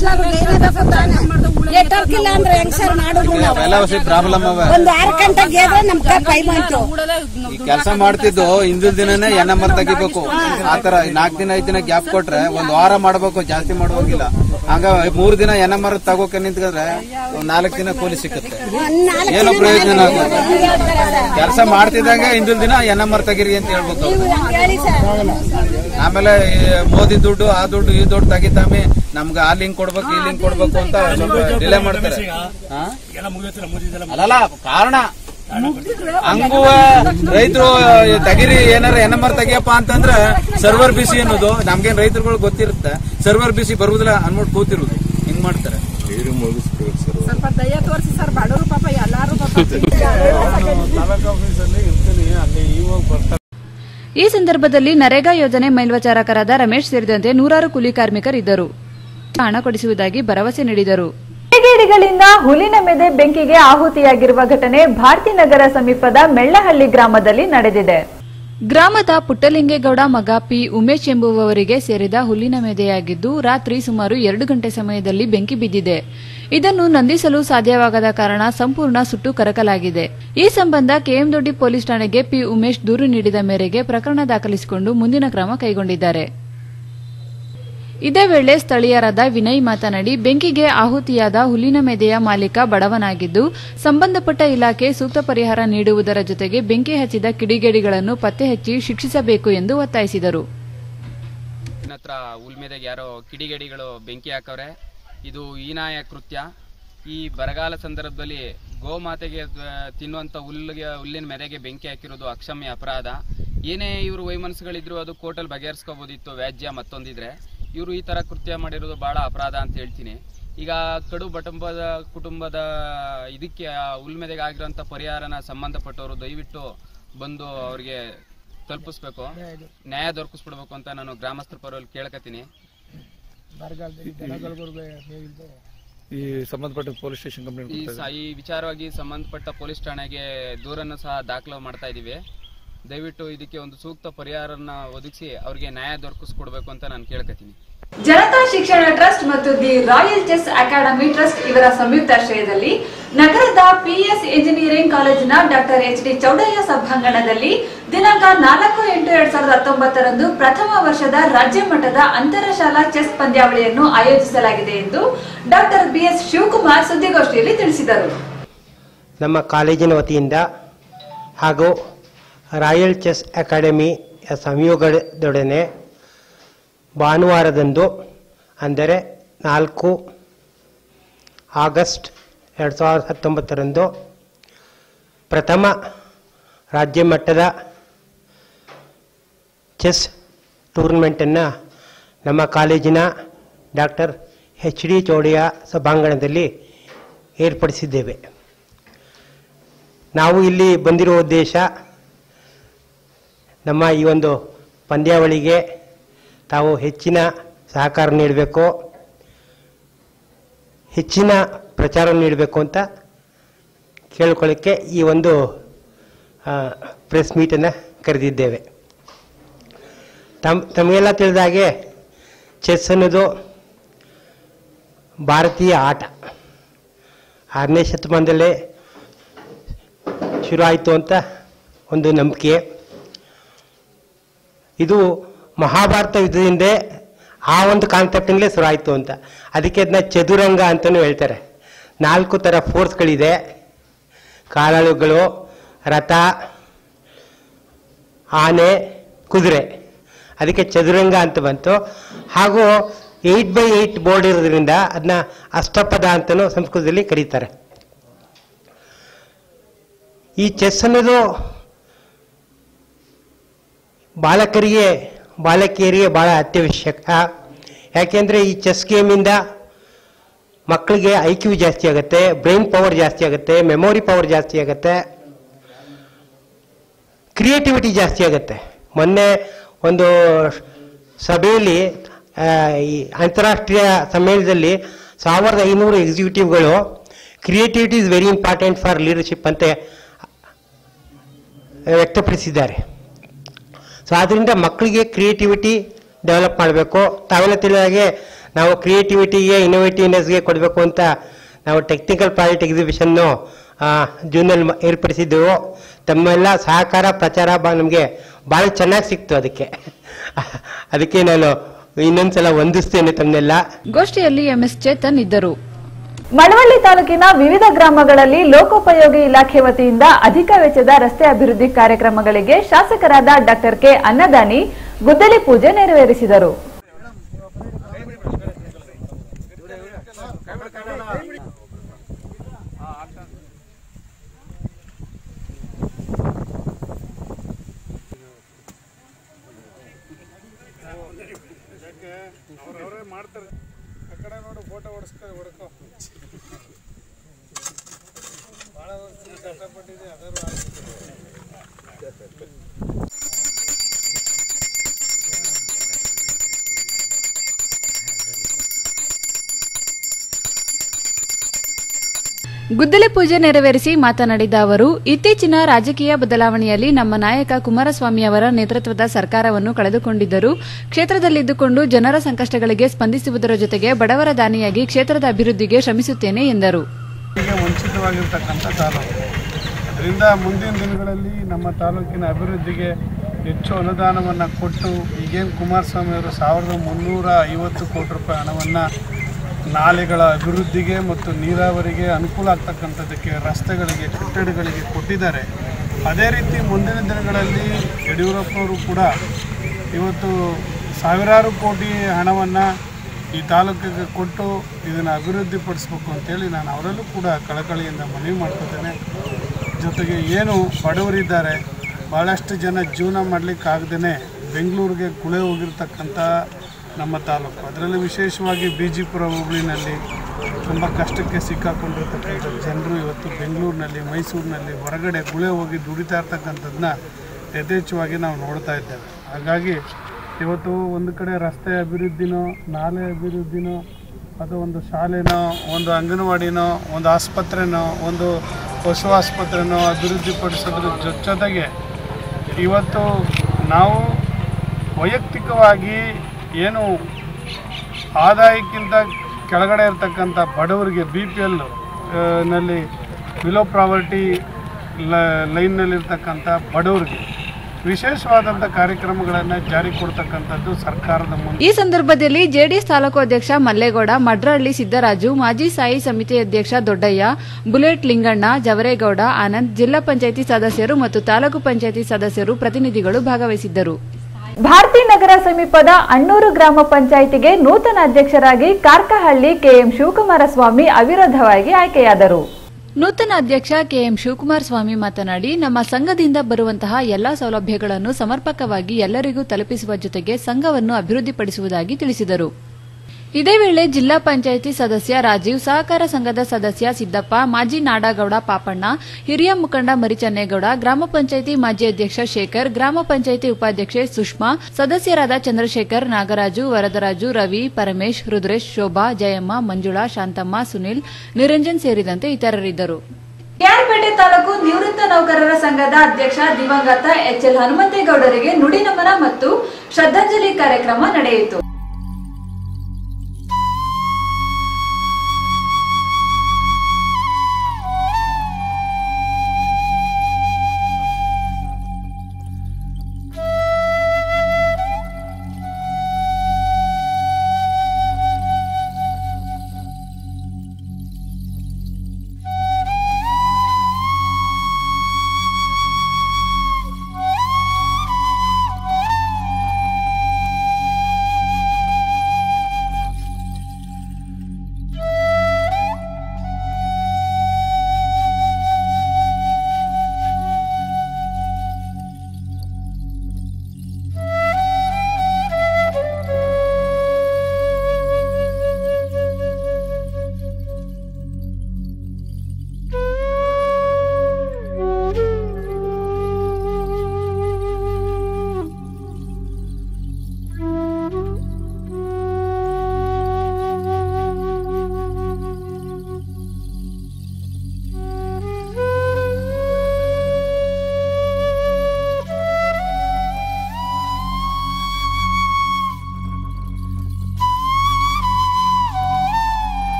ನೆಟ್ವರ್ಕ್ ಇಲ್ಲ ಅಂದ್ರೆ ಹೆಂಗ್ ಸರ್ ಮಾಡೋದು ನಾವು? ಅವೆಲ್ಲ ಹೊಸ ಪ್ರಾಬ್ಲಮ್ ಅವ ಒಂದು ಆರು ಗಂಟೆ ಗೆದ್ರೆ ನಮ್ ಪೈಮೆಂಟ್ ಈ ಕೆಲಸ ಮಾಡ್ತಿದ್ದು ಹಿಂದಿನ ದಿನನೇ ಎನ್ ಎಂ ಆರ್ ತೆಗಿಬೇಕು ಆತರ ನಾಲ್ಕು ದಿನ ಐದ್ ದಿನ ಗ್ಯಾಪ್ ಕೊಟ್ರೆ ಒಂದ್ ವಾರ ಮಾಡ್ಬೇಕು ಜಾಸ್ತಿ ಮಾಡುವಂಗಿಲ್ಲ ಹಂಗ ಮೂರ್ ದಿನ ಎನ್ ಎಂ ಆರ್ ತಗೋಕೆ ನಿಂತ್ಕೊಂಡ್ರೆ ಒಂದ್ ನಾಲ್ಕು ದಿನ ಕೂಲಿ ಸಿಕ್ಕುತ್ತೆ ಏನು ಪ್ರಯೋಜನ ಆಗುತ್ತೆ ಕೆಲಸ ಮಾಡ್ತಿದ್ದಂಗೆ ಹಿಂದಿನ ದಿನ ಎನ್ ಎಂ ಆರ್ ತೆಗೀರಿ ಅಂತ ಹೇಳ್ಬೇಕು ಹೇಳಿ ಸರ್ ಆಮೇಲೆ ಈ ಮೋದಿ ದುಡ್ಡು ಆ ದುಡ್ಡು ಈ ದುಡ್ಡು ತೆಗಿತಾಮಿ ನಮ್ಗೆ ಆ ಲಿಂಕ್ ಕೊಡ್ಬೇಕು ಈ ಲಿಂಕ್ ಕೊಡ್ಬೇಕು ಅಂತ ಡಿಲೇ ಮಾಡ್ತಾರೆ ಹಾ? ಅಲ್ಲಲ್ಲ ಕಾರಣ ಹಂಗೂ ರೈತರು ತೆಗಿರಿ ಏನಾರ ಎನ್ ಎಂ ಆರ್ ತೆಗಿಯಪ್ಪ ಅಂತಂದ್ರೆ ಸರ್ವರ್ ಬಿಸಿ ಅನ್ನೋದು ನಮ್ಗೇನ್ ರೈತರುಗಳು ಗೊತ್ತಿರುತ್ತೆ ಸರ್ವರ್ ಬಿಸಿ ಬರುವುದಿಲ್ಲ ಅನ್ಬಿಟ್ಟು ಕೂತಿರುದು ಹಿಂಗ್ ಮಾಡ್ತಾರೆ ಸ್ವಲ್ಪ ದಯ ತೋರಿಸಿ ಸರ್ ಬಡವರು ಪಾಪ ಎಲ್ಲಾರು ಪಾಪ ತಾಲೂಕು ಆಫೀಸಲ್ಲಿ ಇರ್ತೀನಿ ಅಲ್ಲಿ ಇವಾಗ ಬರ್ತಾರೆ ಈ ಸಂದರ್ಭದಲ್ಲಿ ನರೇಗಾ ಯೋಜನೆ ಮೇಲ್ವಿಚಾರಕರಾದ ರಮೇಶ್ ಸೇರಿದಂತೆ ನೂರಾರು ಕೂಲಿ ಕಾರ್ಮಿಕರಿದ್ದರು ಹಣ ಕೊಡಿಸುವುದಾಗಿ ಭರವಸೆ ನೀಡಿದರು ಕಿಡಿಗೇಡಿಗಳಿಂದ ಹುಲಿನ ಮೆದೆ ಬೆಂಕಿಗೆ ಆಹುತಿಯಾಗಿರುವ ಘಟನೆ ಭಾರತೀನಗರ ಸಮೀಪದ ಮೆಳ್ಳಹಳ್ಳಿ ಗ್ರಾಮದಲ್ಲಿ ನಡೆದಿದೆ ಗ್ರಾಮದ ಪುಟ್ಟಲಿಂಗೇಗೌಡ ಮಗ ಪಿ ಉಮೇಶ್ ಎಂಬುವವರಿಗೆ ಸೇರಿದ ಹುಲ್ಲಿನ ಮೆದೆಯಾಗಿದ್ದು ರಾತ್ರಿ ಸುಮಾರು ಎರಡು ಗಂಟೆ ಸಮಯದಲ್ಲಿ ಬೆಂಕಿ ಬಿದ್ದಿದೆ ಇದನ್ನು ನಂದಿಸಲು ಸಾಧ್ಯವಾಗದ ಕಾರಣ ಸಂಪೂರ್ಣ ಸುಟ್ಟು ಕರಕಲಾಗಿದೆ ಈ ಸಂಬಂಧ ಕೆಎಂದೊಡ್ಡಿ ಪೊಲೀಸ್ ಠಾಣೆಗೆ ಪಿ ಉಮೇಶ್ ದೂರು ನೀಡಿದ ಮೇರೆಗೆ ಪ್ರಕರಣ ದಾಖಲಿಸಿಕೊಂಡು ಮುಂದಿನ ಕ್ರಮ ಕೈಗೊಂಡಿದ್ದಾರೆ ಇದೇ ವೇಳೆ ಸ್ಥಳೀಯರಾದ ವಿನಯ್ ಮಾತನಾಡಿ ಬೆಂಕಿಗೆ ಆಹುತಿಯಾದ ಹುಲ್ಲಿನ ಮೆದೆಯ ಮಾಲೀಕ ಬಡವನಾಗಿದ್ದು ಸಂಬಂಧಪಟ್ಟ ಇಲಾಖೆ ಸೂಕ್ತ ಪರಿಹಾರ ನೀಡುವುದರ ಜೊತೆಗೆ ಬೆಂಕಿ ಹಚ್ಚಿದ ಕಿಡಿಗೇಡಿಗಳನ್ನು ಪತ್ತೆ ಹಚ್ಚಿ ಶಿಕ್ಷಿಸಬೇಕು ಎಂದು ಒತ್ತಾಯಿಸಿದರು ಹತ್ರ ಉಲ್ಮೆದೆಗೆ ಯಾರೋ ಕಿಡಿಗೇಡಿಗಳು ಬೆಂಕಿ ಹಾಕವ್ರೆ ಇದು ಹೀನಾಯ ಕೃತ್ಯ ಈ ಬರಗಾಲ ಸಂದರ್ಭದಲ್ಲಿ ಗೋಮಾತೆಗೆ ಆ, ತಿನ್ನುವಂತ ಹುಲ್ಲಿಗೆ ಹುಲ್ಲಿನ ಮೆದೆಗೆ ಬೆಂಕಿ ಹಾಕಿರೋದು ಅಕ್ಷಮ್ಯ ಅಪರಾಧ ಏನೇ ಇವರು ವೈಮನಸ್ಸುಗಳಿದ್ರು ಅದು ಕೋರ್ಟಲ್ಲಿ ಬಗೆಹರಿಸ್ಕೋಬೋದಿತ್ತು ವ್ಯಾಜ್ಯ ಮತ್ತೊಂದಿದ್ರೆ ಇವರು ಈ ತರ ಕೃತ್ಯ ಮಾಡಿರೋದು ಬಹಳ ಅಪರಾಧ ಅಂತ ಹೇಳ್ತೀನಿ ಈಗ ಕಡು ಕುಟುಂಬದ ಕುಟುಂಬದ ಇದಕ್ಕೆ ಆ ಹುಲ್ಮೆದೆಗೆ ಆಗಿರೋಂಥ ಪರಿಹಾರನ ಸಂಬಂಧಪಟ್ಟವರು ದಯವಿಟ್ಟು ಬಂದು ಅವ್ರಿಗೆ ತಲುಪಿಸ್ಬೇಕು ನ್ಯಾಯ ದೊರಕಿಸ್ಬಿಡ್ಬೇಕು ಅಂತ ನಾನು ಗ್ರಾಮಸ್ಥರ ಪರವಾಗಿ ಕೇಳ್ಕತೀನಿ ಬರಗಾಲದಲ್ಲಿ ದನಗಳು ಮೇವಿಲ್ದೆ ಈ ಸಂಬಂಧಪಟ್ಟ ಪೊಲೀಸ್ ಸ್ಟೇಷನ್ ಈ ಕಂಪ್ಲೇಂಟ್ ಸ- ಈ ವಿಚಾರವಾಗಿ ಸಂಬಂಧಪಟ್ಟ ಪೊಲೀಸ್ ಠಾಣೆಗೆ ದೂರನ್ನು ಸಹ ದಾಖಲು ಮಾಡ್ತಾ ಇದೀವಿ ದಯವಿಟ್ಟು ಇದಕ್ಕೆ ಒಂದು ಸೂಕ್ತ ಪರಿಹಾರನ ಒದಗಿಸಿ ಅವ್ರಿಗೆ ನ್ಯಾಯ ದೊರಕಿಸ್ಕೊಡ್ಬೇಕು ಅಂತ ನಾನು ಕೇಳ್ಕತೀನಿ ಜನತಾ ಶಿಕ್ಷಣ ಟ್ರಸ್ಟ್ ಮತ್ತು the royal chess academy trust ಇವರ ಸಂಯುಕ್ತಾಶ್ರಯದಲ್ಲಿ ನಗರದ ಪಿಎಸ್ ಇಂಜಿನಿಯರಿಂಗ್ ಕಾಲೇಜಿನ ಡಾಕ್ಟರ್ ಎಚ್ ಡಿ ಚೌಡಯ್ಯ ಸಭಾಂಗಣದಲ್ಲಿ ದಿನಾಂಕ ನಾಲ್ಕು ಎಂಟು ಎರಡ್ ಸಾವಿರದ ಹತ್ತೊಂಬತ್ತರಂದು ಪ್ರಥಮ ವರ್ಷದ ರಾಜ್ಯ ಮಟ್ಟದ ಅಂತರ ಶಾಲಾ ಚೆಸ್ ಪಂದ್ಯಾವಳಿಯನ್ನು ಆಯೋಜಿಸಲಾಗಿದೆ ಎಂದು ಡಾಕ್ಟರ್ ಬಿಎಸ್ ಶಿವಕುಮಾರ್ ಸುದ್ದಿಗೋಷ್ಠಿಯಲ್ಲಿ ತಿಳಿಸಿದರು ನಮ್ಮ ಕಾಲೇಜಿನ ವತಿಯಿಂದ ಹಾಗೂ ರಾಯಲ್ ಚೆಸ್ ಅಕಾಡೆಮಿಯ ಸಂಯೋಗದೊಡನೆ ಭಾನುವಾರದಂದು ಅಂದರೆ ನಾಲ್ಕು ಆಗಸ್ಟ್ ಎರಡು ಸಾವಿರದ ಹತ್ತೊಂಬತ್ತರಂದು ಪ್ರಥಮ ರಾಜ್ಯ ಮಟ್ಟದ ಚೆಸ್ ಟೂರ್ನಮೆಂಟನ್ನು ನಮ್ಮ ಕಾಲೇಜಿನ ಡಾಕ್ಟರ್ ಎಚ್ ಡಿ ಚೌಡಿಯ ಸಭಾಂಗಣದಲ್ಲಿ ಏರ್ಪಡಿಸಿದ್ದೇವೆ ನಾವು ಇಲ್ಲಿ ಬಂದಿರುವ ಉದ್ದೇಶ ನಮ್ಮ ಈ ಒಂದು ಪಂದ್ಯಾವಳಿಗೆ ತಾವು ಹೆಚ್ಚಿನ ಸಹಕಾರ ನೀಡಬೇಕು ಹೆಚ್ಚಿನ ಪ್ರಚಾರ ನೀಡಬೇಕು ಅಂತ ಕೇಳ್ಕೊಳ್ಳೋಕ್ಕೆ ಈ ಒಂದು ಪ್ರೆಸ್ ಮೀಟನ್ನು ಕರೆದಿದ್ದೇವೆ ತಮ್ ತಮಗೆಲ್ಲ ತಿಳಿದ ಹಾಗೆ ಚೆಸ್ ಅನ್ನೋದು ಭಾರತೀಯ ಆಟ ಆರನೇ ಶತಮಾನದಲ್ಲೇ ಶುರು ಆಯಿತು ಅಂತ ಒಂದು ನಂಬಿಕೆ ಇದು ಮಹಾಭಾರತ ಯುದ್ಧದಿಂದ ಆ ಒಂದು ಕಾನ್ಸೆಪ್ಟಿಂದಲೇ ಶುರು ಆಯಿತು ಅಂತ ಅದಕ್ಕೆ ಅದನ್ನ ಚದುರಂಗ ಅಂತಲೂ ಹೇಳ್ತಾರೆ ನಾಲ್ಕು ಥರ ಫೋರ್ಸ್ಗಳಿದೆ ಕಾಲಾಳುಗಳು ರಥ ಆನೆ ಕುದುರೆ ಅದಕ್ಕೆ ಚದುರಂಗ ಅಂತ ಬಂತು ಹಾಗೂ ಏಯ್ಟ್ ಬೈ ಏಯ್ಟ್ ಬೋರ್ಡ್ ಇರೋದ್ರಿಂದ ಅದನ್ನ ಅಷ್ಟಪದ ಅಂತಲೂ ಸಂಸ್ಕೃತದಲ್ಲಿ ಕರೀತಾರೆ ಈ ಚೆಸ್ ಅನ್ನೋದು ಬಾಲಕರಿಗೆ ಬಾಲಕಿಯರಿಗೆ ಬಹಳ ಅತ್ಯವಶ್ಯಕ ಯಾಕೆಂದರೆ ಈ ಚೆಸ್ ಗೇಮಿಂದ ಮಕ್ಕಳಿಗೆ ಐ ಕ್ಯೂ ಜಾಸ್ತಿ ಆಗುತ್ತೆ ಬ್ರೈನ್ ಪವರ್ ಜಾಸ್ತಿ ಆಗುತ್ತೆ ಮೆಮೊರಿ ಪವರ್ ಜಾಸ್ತಿ ಆಗುತ್ತೆ ಕ್ರಿಯೇಟಿವಿಟಿ ಜಾಸ್ತಿ ಆಗುತ್ತೆ ಮೊನ್ನೆ ಒಂದು ಸಭೆಯಲ್ಲಿ ಆ, ಈ ಅಂತಾರಾಷ್ಟ್ರೀಯ ಸಮ್ಮೇಳನದಲ್ಲಿ ಸಾವಿರದ ಐನೂರು ಎಕ್ಸಿಕ್ಯೂಟಿವ್ಗಳು creativity is very important for leadership ಅಂತ ವ್ಯಕ್ತಪಡಿಸಿದ್ದಾರೆ ಸೊ ಆದ್ದರಿಂದ ಮಕ್ಕಳಿಗೆ ಕ್ರಿಯೇಟಿವಿಟಿ ಡೆವಲಪ್ ಮಾಡಬೇಕು ತಾವೆಲ್ಲ ತಿಳಿದ ಹಾಗೆ ನಾವು ಕ್ರಿಯೇಟಿವಿಟಿಗೆ ಇನೋವೇಟಿವ್ನೆಸ್ಗೆ ಕೊಡಬೇಕು ಅಂತ ನಾವು ಟೆಕ್ನಿಕಲ್ ಪ್ರಾಜೆಕ್ಟ್ ಎಕ್ಸಿಬಿಷನ್ನು ಜೂನಲ್ಲಿ ಮ- ಏರ್ಪಡಿಸಿದ್ದೆವು ತಮ್ಮೆಲ್ಲ ಸಹಕಾರ ಪ್ರಚಾರ ಬಾ ನಮಗೆ ಭಾಳ ಚೆನ್ನಾಗಿ ಸಿಕ್ತು ಅದಕ್ಕೆ ಅದಕ್ಕೆ ನಾನು ಇನ್ನೊಂದ್ಸಲ ವಂದಿಸ್ತೇನೆ ತಮ್ಮನ್ನೆಲ್ಲ ಗೋಷ್ಠಿಯಲ್ಲಿ ಎಂಎಸ್ ಚೇತನ್ ಇದ್ದರು ಮಳವಳ್ಳಿ ತಾಲೂಕಿನ ವಿವಿಧ ಗ್ರಾಮಗಳಲ್ಲಿ ಲೋಕೋಪಯೋಗಿ ಇಲಾಖೆ ವತಿಯಿಂದ ಅಧಿಕ ವೆಚ್ಚದ ರಸ್ತೆ ಅಭಿವೃದ್ಧಿ ಕಾರ್ಯಕ್ರಮಗಳಿಗೆ ಶಾಸಕರಾದ ಡಾಕ್ಟರ್ ಕೆ ಅನ್ನದಾನಿ ಗುದ್ದಲಿ ಪೂಜೆ ನೆರವೇರಿಸಿದರು ಅವ್ರವರೇ ಮಾಡ್ತಾರೆ ಆ ಕಡೆ ನೋಡು ಫೋಟೋ ಹೊಡ್ಸ್ಕೊ ಹೊಡ್ಕೊ ಭಾಳ ವರ್ಷ ಕಷ್ಟಪಟ್ಟಿದೆ ಅದರ ಗುದ್ದಲಿ ಪೂಜೆ ನೆರವೇರಿಸಿ ಮಾತನಾಡಿದ ಅವರು ಇತ್ತೀಚಿನ ರಾಜಕೀಯ ಬದಲಾವಣೆಯಲ್ಲಿ ನಮ್ಮ ನಾಯಕ ಕುಮಾರಸ್ವಾಮಿ ಅವರ ನೇತೃತ್ವದ ಸರ್ಕಾರವನ್ನು ಕಳೆದುಕೊಂಡಿದ್ದರೂ ಕ್ಷೇತ್ರದಲ್ಲಿದ್ದುಕೊಂಡು ಜನರ ಸಂಕಷ್ಟಗಳಿಗೆ ಸ್ಪಂದಿಸುವುದರ ಜೊತೆಗೆ ಬಡವರ ದಾನಿಯಾಗಿ ಕ್ಷೇತ್ರದ ಅಭಿವೃದ್ಧಿಗೆ ಶ್ರಮಿಸುತ್ತೇನೆ ಎಂದರು ಈಗ ವಂಚಿತವಾಗಿರ್ತಕ್ಕಂಥ ತಾಲೂಕು ಅದರಿಂದ ಮುಂದಿನ ದಿನಗಳಲ್ಲಿ ನಮ್ಮ ತಾಲೂಕಿನ ಅಭಿವೃದ್ಧಿಗೆ ಹೆಚ್ಚು ಅನುದಾನವನ್ನು ಕೊಟ್ಟು ಈಗೇನು ಕುಮಾರಸ್ವಾಮಿ ಅವರು ಸಾವಿರದ ಮುನ್ನೂರ ಐವತ್ತು ಕೋಟಿ ರೂಪಾಯಿ ಹಣವನ್ನು ನಾಲೆಗಳ ಅಭಿವೃದ್ಧಿಗೆ ಮತ್ತು ನೀರಾವರಿಗೆ ಅನುಕೂಲ ಆಗ್ತಕ್ಕಂಥದ್ದಕ್ಕೆ ರಸ್ತೆಗಳಿಗೆ ಕಟ್ಟಡಗಳಿಗೆ ಕೊಟ್ಟಿದ್ದಾರೆ ಅದೇ ರೀತಿ ಮುಂದಿನ ದಿನಗಳಲ್ಲಿ ಯಡಿಯೂರಪ್ಪನವರು ಕೂಡ ಇವತ್ತು ಸಾವಿರಾರು ಕೋಟಿ ಹಣವನ್ನು ಈ ತಾಲೂಕಿಗೆ ಕೊಟ್ಟು ಇದನ್ನು ಅಭಿವೃದ್ಧಿಪಡಿಸ್ಬೇಕು ಅಂತೇಳಿ ನಾನು ಅವರಲ್ಲೂ ಕೂಡ ಕಳಕಳಿಯಿಂದ ಮನವಿ ಮಾಡ್ಕೊತೇನೆ ಜೊತೆಗೆ ಏನು ಬಡವರಿದ್ದಾರೆ ಭಾಳಷ್ಟು ಜನ ಜೀವನ ಮಾಡಲಿಕ್ಕಾಗ್ದೇ ಬೆಂಗಳೂರಿಗೆ ಕುಳೆ ಹೋಗಿರ್ತಕ್ಕಂಥ ನಮ್ಮ ತಾಲೂಕು ಅದರಲ್ಲೂ ವಿಶೇಷವಾಗಿ ಬಿ ಜಿ ಪುರ ಹೋಬಳಿನಲ್ಲಿ ತುಂಬ ಕಷ್ಟಕ್ಕೆ ಸಿಕ್ಕಾಕೊಂಡಿರ್ತಕ್ಕಂಥ ಜನರು ಇವತ್ತು ಬೆಂಗಳೂರಿನಲ್ಲಿ ಮೈಸೂರಿನಲ್ಲಿ ಹೊರಗಡೆ ಗುಳೆ ಹೋಗಿ ದುಡಿತಾ ಇರ್ತಕ್ಕಂಥದ್ದನ್ನ ಯಥೇಚ್ಛವಾಗಿ ನಾವು ನೋಡ್ತಾ ಇದ್ದೇವೆ ಹಾಗಾಗಿ ಇವತ್ತು ಒಂದು ಕಡೆ ರಸ್ತೆ ಅಭಿವೃದ್ಧಿನೋ ನಾಲೆ ಅಭಿವೃದ್ಧಿನೋ ಅಥವಾ ಒಂದು ಶಾಲೆನೋ ಒಂದು ಅಂಗನವಾಡಿನೋ ಒಂದು ಆಸ್ಪತ್ರೆನೋ ಒಂದು ಪಶು ಆಸ್ಪತ್ರೆನೋ ಅಭಿವೃದ್ಧಿಪಡಿಸೋದ್ರ ಜೊ- ಜೊತೆಗೆ ಇವತ್ತು ನಾವು ವೈಯಕ್ತಿಕವಾಗಿ ಏನು ಆದಾಯಕ್ಕಿಂತ ಕೆಳಗಡೆ ಇರ್ತಕ್ಕಂಥ ಬಡವರಿಗೆ ಬಿ ಪಿ ಎಲ್ ನಲ್ಲಿ ಬಿಲೋ ಪ್ರಾವರ್ಟಿ ಲೈನ್ನಲ್ಲಿರ್ತಕ್ಕಂಥ ಬಡವರಿಗೆ ವಿಶೇಷವಾದಂಥ ಕಾರ್ಯಕ್ರಮಗಳನ್ನು ಜಾರಿ ಕೊಡ್ತಕ್ಕಂಥದ್ದು ಸರ್ಕಾರದ ಮುಂದೆ ಈ ಸಂದರ್ಭದಲ್ಲಿ ಜೆಡಿಎಸ್ ತಾಲೂಕು ಅಧ್ಯಕ್ಷ ಮಲ್ಲೇಗೌಡ ಮಡ್ರಹಳ್ಳಿ ಸಿದ್ದರಾಜು ಮಾಜಿ ಸಾಯಿ ಸಮಿತಿ ಅಧ್ಯಕ್ಷ ದೊಡ್ಡಯ್ಯ ಬುಲೆಟ್ ಲಿಂಗಣ್ಣ ಜವರೇಗೌಡ ಆನಂದ್ ಜಿಲ್ಲಾ ಪಂಚಾಯಿತಿ ಸದಸ್ಯರು ಮತ್ತು ತಾಲೂಕು ಪಂಚಾಯಿತಿ ಸದಸ್ಯರು ಪ್ರತಿನಿಧಿಗಳು ಭಾಗವಹಿಸಿದ್ದರು ಭಾರತಿ ನಗರ ಸಮೀಪದ ಅಣ್ಣೂರು ಗ್ರಾಮ ಪಂಚಾಯಿತಿಗೆ ನೂತನ ಅಧ್ಯಕ್ಷರಾಗಿ ಕಾರ್ಕಹಳ್ಳಿ ಕೆಎಂ ಶಿವಕುಮಾರ ಸ್ವಾಮಿ ಅವಿರೋಧವಾಗಿ ಆಯ್ಕೆಯಾದರು ನೂತನ ಅಧ್ಯಕ್ಷ ಕೆಎಂ ಶಿವಕುಮಾರ್ ಸ್ವಾಮಿ ಮಾತನಾಡಿ ನಮ್ಮ ಸಂಘದಿಂದ ಬರುವಂತಹ ಎಲ್ಲಾ ಸೌಲಭ್ಯಗಳನ್ನು ಸಮರ್ಪಕವಾಗಿ ಎಲ್ಲರಿಗೂ ತಲುಪಿಸುವ ಜೊತೆಗೆ ಸಂಘವನ್ನು ಅಭಿವೃದ್ಧಿಪಡಿಸುವುದಾಗಿ ತಿಳಿಸಿದರು ಇದೇ ವೇಳೆ ಜಿಲ್ಲಾ ಪಂಚಾಯಿತಿ ಸದಸ್ಯ ರಾಜೀವ್ ಸಹಕಾರ ಸಂಘದ ಸದಸ್ಯ ಸಿದ್ದಪ್ಪ ಮಾಜಿ ನಾಡಗೌಡ ಪಾಪಣ್ಣ ಹಿರಿಯ ಮುಖಂಡ ಮರಿಚನ್ನೇಗೌಡ ಗ್ರಾಮ ಪಂಚಾಯಿತಿ ಮಾಜಿ ಅಧ್ಯಕ್ಷ ಶೇಖರ್ ಗ್ರಾಮ ಪಂಚಾಯಿತಿ ಉಪಾಧ್ಯಕ್ಷೆ ಸುಷ್ಮಾ ಸದಸ್ಯರಾದ ಚಂದ್ರಶೇಖರ್ ನಾಗರಾಜು ವರದರಾಜು ರವಿ ಪರಮೇಶ್ ರುದ್ರೇಶ್ ಶೋಭಾ ಜಯಮ್ಮ ಮಂಜುಳಾ ಶಾಂತಮ್ಮ ಸುನಿಲ್ ನಿರಂಜನ್ ಸೇರಿದಂತೆ ಇತರರಿದ್ದರು ಕೆಆರ್ಪೇಟೆ ತಾಲೂಕು ನಿವೃತ್ತ ನೌಕರರ ಸಂಘದ ಅಧ್ಯಕ್ಷ ದಿವಂಗತ ಎಚ್ಎಲ್ ಹನುಮಂತೇಗೌಡರಿಗೆ ನುಡಿ ನಮನ ಮತ್ತು ಶ್ರದ್ಧಾಂಜಲಿ ಕಾರ್ಯಕ್ರಮ ನಡೆಯಿತು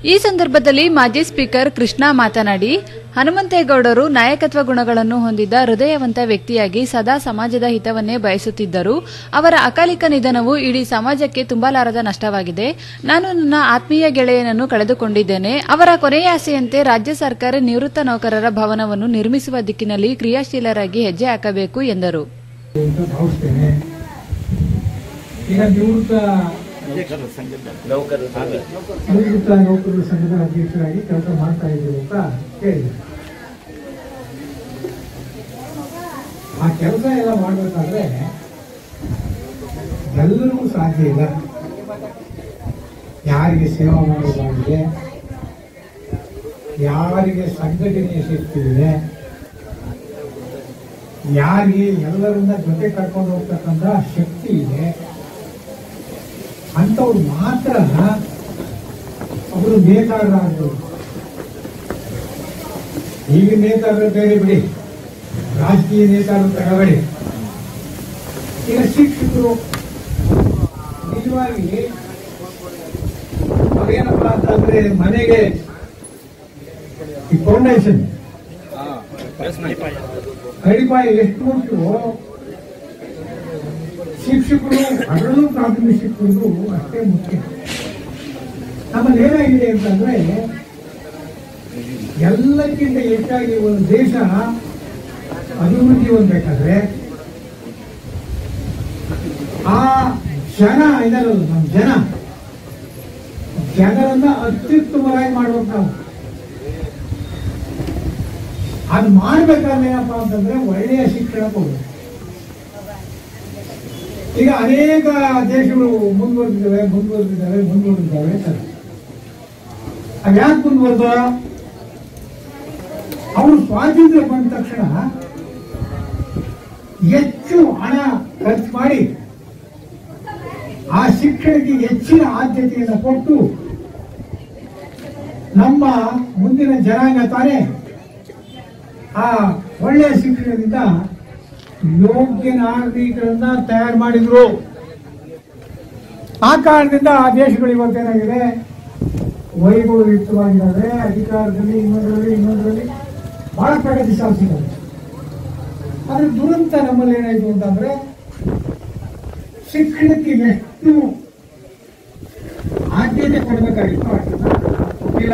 ಈ ಸಂದರ್ಭದಲ್ಲಿ ಮಾಜಿ ಸ್ಪೀಕರ್ ಕೃಷ್ಣ ಮಾತನಾಡಿ ಹನುಮಂತೇಗೌಡರು ನಾಯಕತ್ವ ಗುಣಗಳನ್ನು ಹೊಂದಿದ್ದ ಹೃದಯವಂತ ವ್ಯಕ್ತಿಯಾಗಿ ಸದಾ ಸಮಾಜದ ಹಿತವನ್ನೇ ಬಯಸುತ್ತಿದ್ದರು ಅವರ ಅಕಾಲಿಕ ನಿಧನವು ಇಡೀ ಸಮಾಜಕ್ಕೆ ತುಂಬಲಾರದ ನಷ್ಟವಾಗಿದೆ ನಾನು ನನ್ನ ಆತ್ಮೀಯ ಗೆಳೆಯನನ್ನು ಕಳೆದುಕೊಂಡಿದ್ದೇನೆ ಅವರ ಕೊನೆಯ ಆಸೆಯಂತೆ ರಾಜ್ಯ ಸರ್ಕಾರ ನಿವೃತ್ತ ನೌಕರರ ಭವನವನ್ನು ನಿರ್ಮಿಸುವ ದಿಕ್ಕಿನಲ್ಲಿ ಕ್ರಿಯಾಶೀಲರಾಗಿ ಹೆಜ್ಜೆ ಹಾಕಬೇಕು ಎಂದರು ಅಂತ ಭಾವಿಸ್ತೇನೆ ಈಗ ನಿವೃತ್ತ ನಿವೃತ್ತ ನೌಕರರ ಸಂಘದ ಅಧ್ಯಕ್ಷರಾಗಿ ಕೆಲಸ ಮಾಡ್ತಾ ಇದ್ದೀವಿ ಅಂತ ಹೇಳಿದೆ ಆ ಕೆಲಸ ಎಲ್ಲ ಮಾಡಬೇಕಾದ್ರೆ ಎಲ್ಲರಿಗೂ ಸಾಧ್ಯ ಇಲ್ಲ ಯಾರಿಗೆ ಸೇವಾ ಮಾಡೋದಾಗಿದೆ ಯಾರಿಗೆ ಸಂಘಟನೆಯ ಶಕ್ತಿ ಇದೆ ಯಾರಿಗೆ ಎಲ್ಲರನ್ನ ಜೊತೆ ಕರ್ಕೊಂಡು ಹೋಗ್ತಕ್ಕಂಥ ಶಕ್ತಿ ಇದೆ ಅಂಥವ್ರು ಮಾತ್ರ ಅವರು ನೇತಾರರಾಗ್ಬೋದು ಈಗ ನೇತಾರರು ಬೇರೆ ಬಿಡಿ ರಾಜಕೀಯ ನೇತಾರರು ತಗೊಬೇಡಿ ಈಗ ಶಿಕ್ಷಕರು ನಿಜವಾಗಿ ಅವ್ರೇನಪ್ಪ ಅಂತಂದ್ರೆ ಮನೆಗೆ ಈ ಫೌಂಡೇಶನ್ ಕಡಿಪಾಯಿ ಎಷ್ಟು ಮುಖ್ಯವೋ ಶಿಕ್ಷಕರು ಅದರಲ್ಲೂ ಪ್ರಾಥಮಿಕ ಶಿಕ್ಷಕರು ಅಷ್ಟೇ ಮುಖ್ಯ ನಮ್ಮಲ್ಲಿ ಏನಾಗಿದೆ ಅಂತಂದ್ರೆ ಎಲ್ಲಕ್ಕಿಂತ ಹೆಚ್ಚಾಗಿ ಒಂದು ದೇಶ ಅಭಿವೃದ್ಧಿ ಹೊಂದಬೇಕಾದ್ರೆ ಆ ಜನ ಇದರಲ್ಲ ನಮ್ಮ ಜನ ಜನರನ್ನ ಅತ್ಯುತ್ತಮವಾಗಿ ಮಾಡ್ಬೇಕು ನಾವು ಅದು ಮಾಡ್ಬೇಕಾದ್ರೆ ಏನಪ್ಪಾ ಅಂತಂದ್ರೆ ಒಳ್ಳೆಯ ಶಿಕ್ಷಣ ಕೊಡಬೇಕು ಈಗ ಅನೇಕ ದೇಶಗಳು ಮುಂದುವರೆದಿದ್ದಾವೆ ಮುಂದುವರೆದಿದ್ದಾವೆ ಮುಂದುವರೆದಿದ್ದಾವೆ ಅಂತಾರೆ ಅದ್ಯಾಕೆ ಮುಂದುವರೆದ ಅವರು ಸ್ವಾತಂತ್ರ್ಯ ಬಂದ ತಕ್ಷಣ ಹೆಚ್ಚು ಹಣ ಖರ್ಚು ಮಾಡಿ ಆ ಶಿಕ್ಷಣಕ್ಕೆ ಹೆಚ್ಚಿನ ಆದ್ಯತೆಯನ್ನು ಕೊಟ್ಟು ನಮ್ಮ ಮುಂದಿನ ಜನಾಂಗ ತಾನೇ ಆ ಒಳ್ಳೆಯ ಶಿಕ್ಷಣದಿಂದ ಯೋಗ್ಯ ನಾಗರಿಕರನ್ನ ತಯಾರು ಮಾಡಿದ್ರು ಆ ಕಾರಣದಿಂದ ಆ ದೇಶಗಳು ಇವತ್ತೇನಾಗಿದೆ ವೈಭವಯುಕ್ತವಾಗಿದ್ದಾವೆ ಅಧಿಕಾರದಲ್ಲಿ ಇನ್ನೊಂದರಲ್ಲಿ ಇನ್ನೊಂದರಲ್ಲಿ ಬಹಳ ಪ್ರಗತಿ ಸಾಧಿಸಿದ್ದಾರೆ ಆದ್ರೆ ದುರಂತ ನಮ್ಮಲ್ಲಿ ಏನಾಯ್ತು ಅಂತಂದ್ರೆ ಶಿಕ್ಷಣಕ್ಕೆ ಎಷ್ಟು ಆದ್ಯತೆ ಕೊಡಬೇಕಾಗಿತ್ತು ಅಷ್ಟನ್ನ ಕೊಟ್ಟಿಲ್ಲ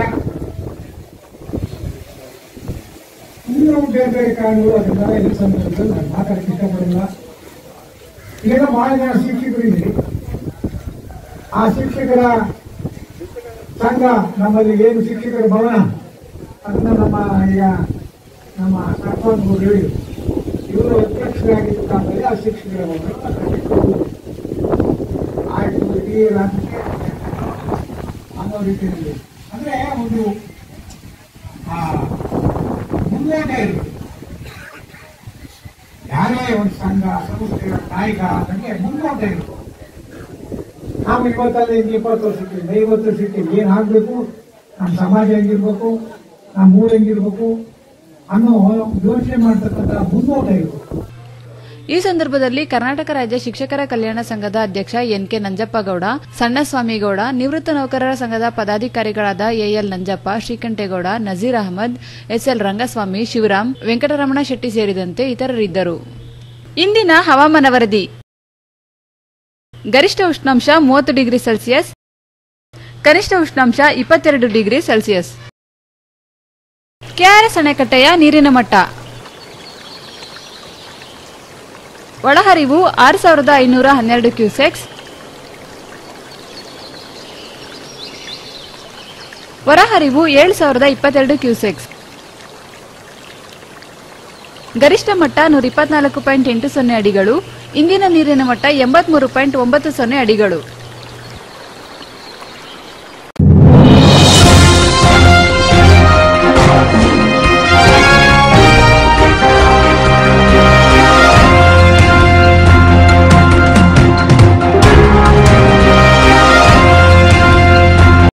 ಇನ್ನೂ ಬೇರೆ ಬೇರೆ ಕಾರಣಗಳು ಅದನ್ನೆಲ್ಲ ಈ ಸಂದರ್ಭದಲ್ಲಿ ನಾನು ಮಾತಾಡಕ್ಕೆ ಇಷ್ಟಪಡಲ್ಲ ಈಗ ಬಹಳ ಜನ ಶಿಕ್ಷಕರು ಇದ್ದೀರಿ ಆ ಶಿಕ್ಷಕರ ಸಂಘ ನಮ್ಮಲ್ಲಿ ಏನು ಶಿಕ್ಷಕರ ಭವನ ಅದನ್ನ ನಮ್ಮ ಈಗ ನಮ್ಮ ಸರ್ಪಂಚ್ ಹೇಳಿ ಇವರು ಅಧ್ಯಕ್ಷರಾಗಿದ್ದ ಕಾಲದಲ್ಲಿ ಆ ಶಿಕ್ಷಕರ ಭವನ ಆಯ್ತು ಇಡೀ ರಾಜ್ಯಕ್ಕೆ ಅನ್ನೋ ರೀತಿಯಲ್ಲಿ ಅಂದ್ರೆ ಒಂದು ಆ ಮುನ್ನೋಟ ಇರಬೇಕು ಯಾರೇ ಒಂದು ಸಂಘ ಸಂಸ್ಥೆ ನಾಯಕ ನನಗೆ ಮುನ್ನೋಟ ಇರಬೇಕು ನಾವು ಇವತ್ತಲ್ಲಿ ಇಪ್ಪತ್ತು ವರ್ಷಕ್ಕಿಂತ ಐವತ್ತು ವರ್ಷಕ್ಕೆ ಏನ್ ಆಗ್ಬೇಕು ನಮ್ಮ ಸಮಾಜ ಹೆಂಗಿರ್ಬೇಕು ನಮ್ಮ ಊರು ಹೆಂಗಿರ್ಬೇಕು ಅನ್ನೋ ಯೋಚನೆ ಮಾಡ್ತಕ್ಕಂಥ ಮುನ್ನೋಟ ಇರಬೇಕು ಈ ಸಂದರ್ಭದಲ್ಲಿ ಕರ್ನಾಟಕ ರಾಜ್ಯ ಶಿಕ್ಷಕರ ಕಲ್ಯಾಣ ಸಂಘದ ಅಧ್ಯಕ್ಷ ಎನ್ ಕೆ ನಂಜಪ್ಪಗೌಡ ಸಣ್ಣಸ್ವಾಮಿಗೌಡ ನಿವೃತ್ತ ನೌಕರರ ಸಂಘದ ಪದಾಧಿಕಾರಿಗಳಾದ ಎಎಲ್ ನಂಜಪ್ಪ ಶ್ರೀಕಂಠೇಗೌಡ ನಜೀರ್ ಅಹಮದ್ ಎಸ್ಎಲ್ ರಂಗಸ್ವಾಮಿ ಶಿವರಾಮ್ ವೆಂಕಟರಮಣ ಶೆಟ್ಟಿ ಸೇರಿದಂತೆ ಇತರರಿದ್ದರು ಇಂದಿನ ಹವಾಮಾನ ವರದಿ ಗರಿಷ್ಠ ಉಷ್ಣಾಂಶ ಮೂವತ್ತು ಡಿಗ್ರಿ ಸೆಲ್ಸಿಯಸ್ ಕನಿಷ್ಠ ಉಷ್ಣಾಂಶ ಇಪ್ಪತ್ತೆರಡು ಡಿಗ್ರಿ ಸೆಲ್ಸಿಯಸ್ ಕೆಆರ್ಎಸ್ ಅಣೆಕಟ್ಟೆಯ ನೀರಿನ ಮಟ್ಟ ಒಳಹರಿವು ಆರು ಸಾವಿರದ ಐನೂರ ಹನ್ನೆರಡು ಕ್ಯೂಸೆಕ್ಸ್ ಹೊರಹರಿವು ಏಳು ಸಾವಿರದ ಇಪ್ಪತ್ತೆರಡು ಕ್ಯೂಸೆಕ್ಸ್ ಗರಿಷ್ಠ ಮಟ್ಟ ನೂರ ಇಪ್ಪತ್ನಾಲ್ಕು ಪಾಯಿಂಟ್ ಎಂಟು ಸೊನ್ನೆ ಅಡಿಗಳು ಇಂದಿನ ನೀರಿನ ಮಟ್ಟ ಎಂಬತ್ಮೂರು ಪಾಯಿಂಟ್ ಒಂಬತ್ತು ಸೊನ್ನೆ ಅಡಿಗಳು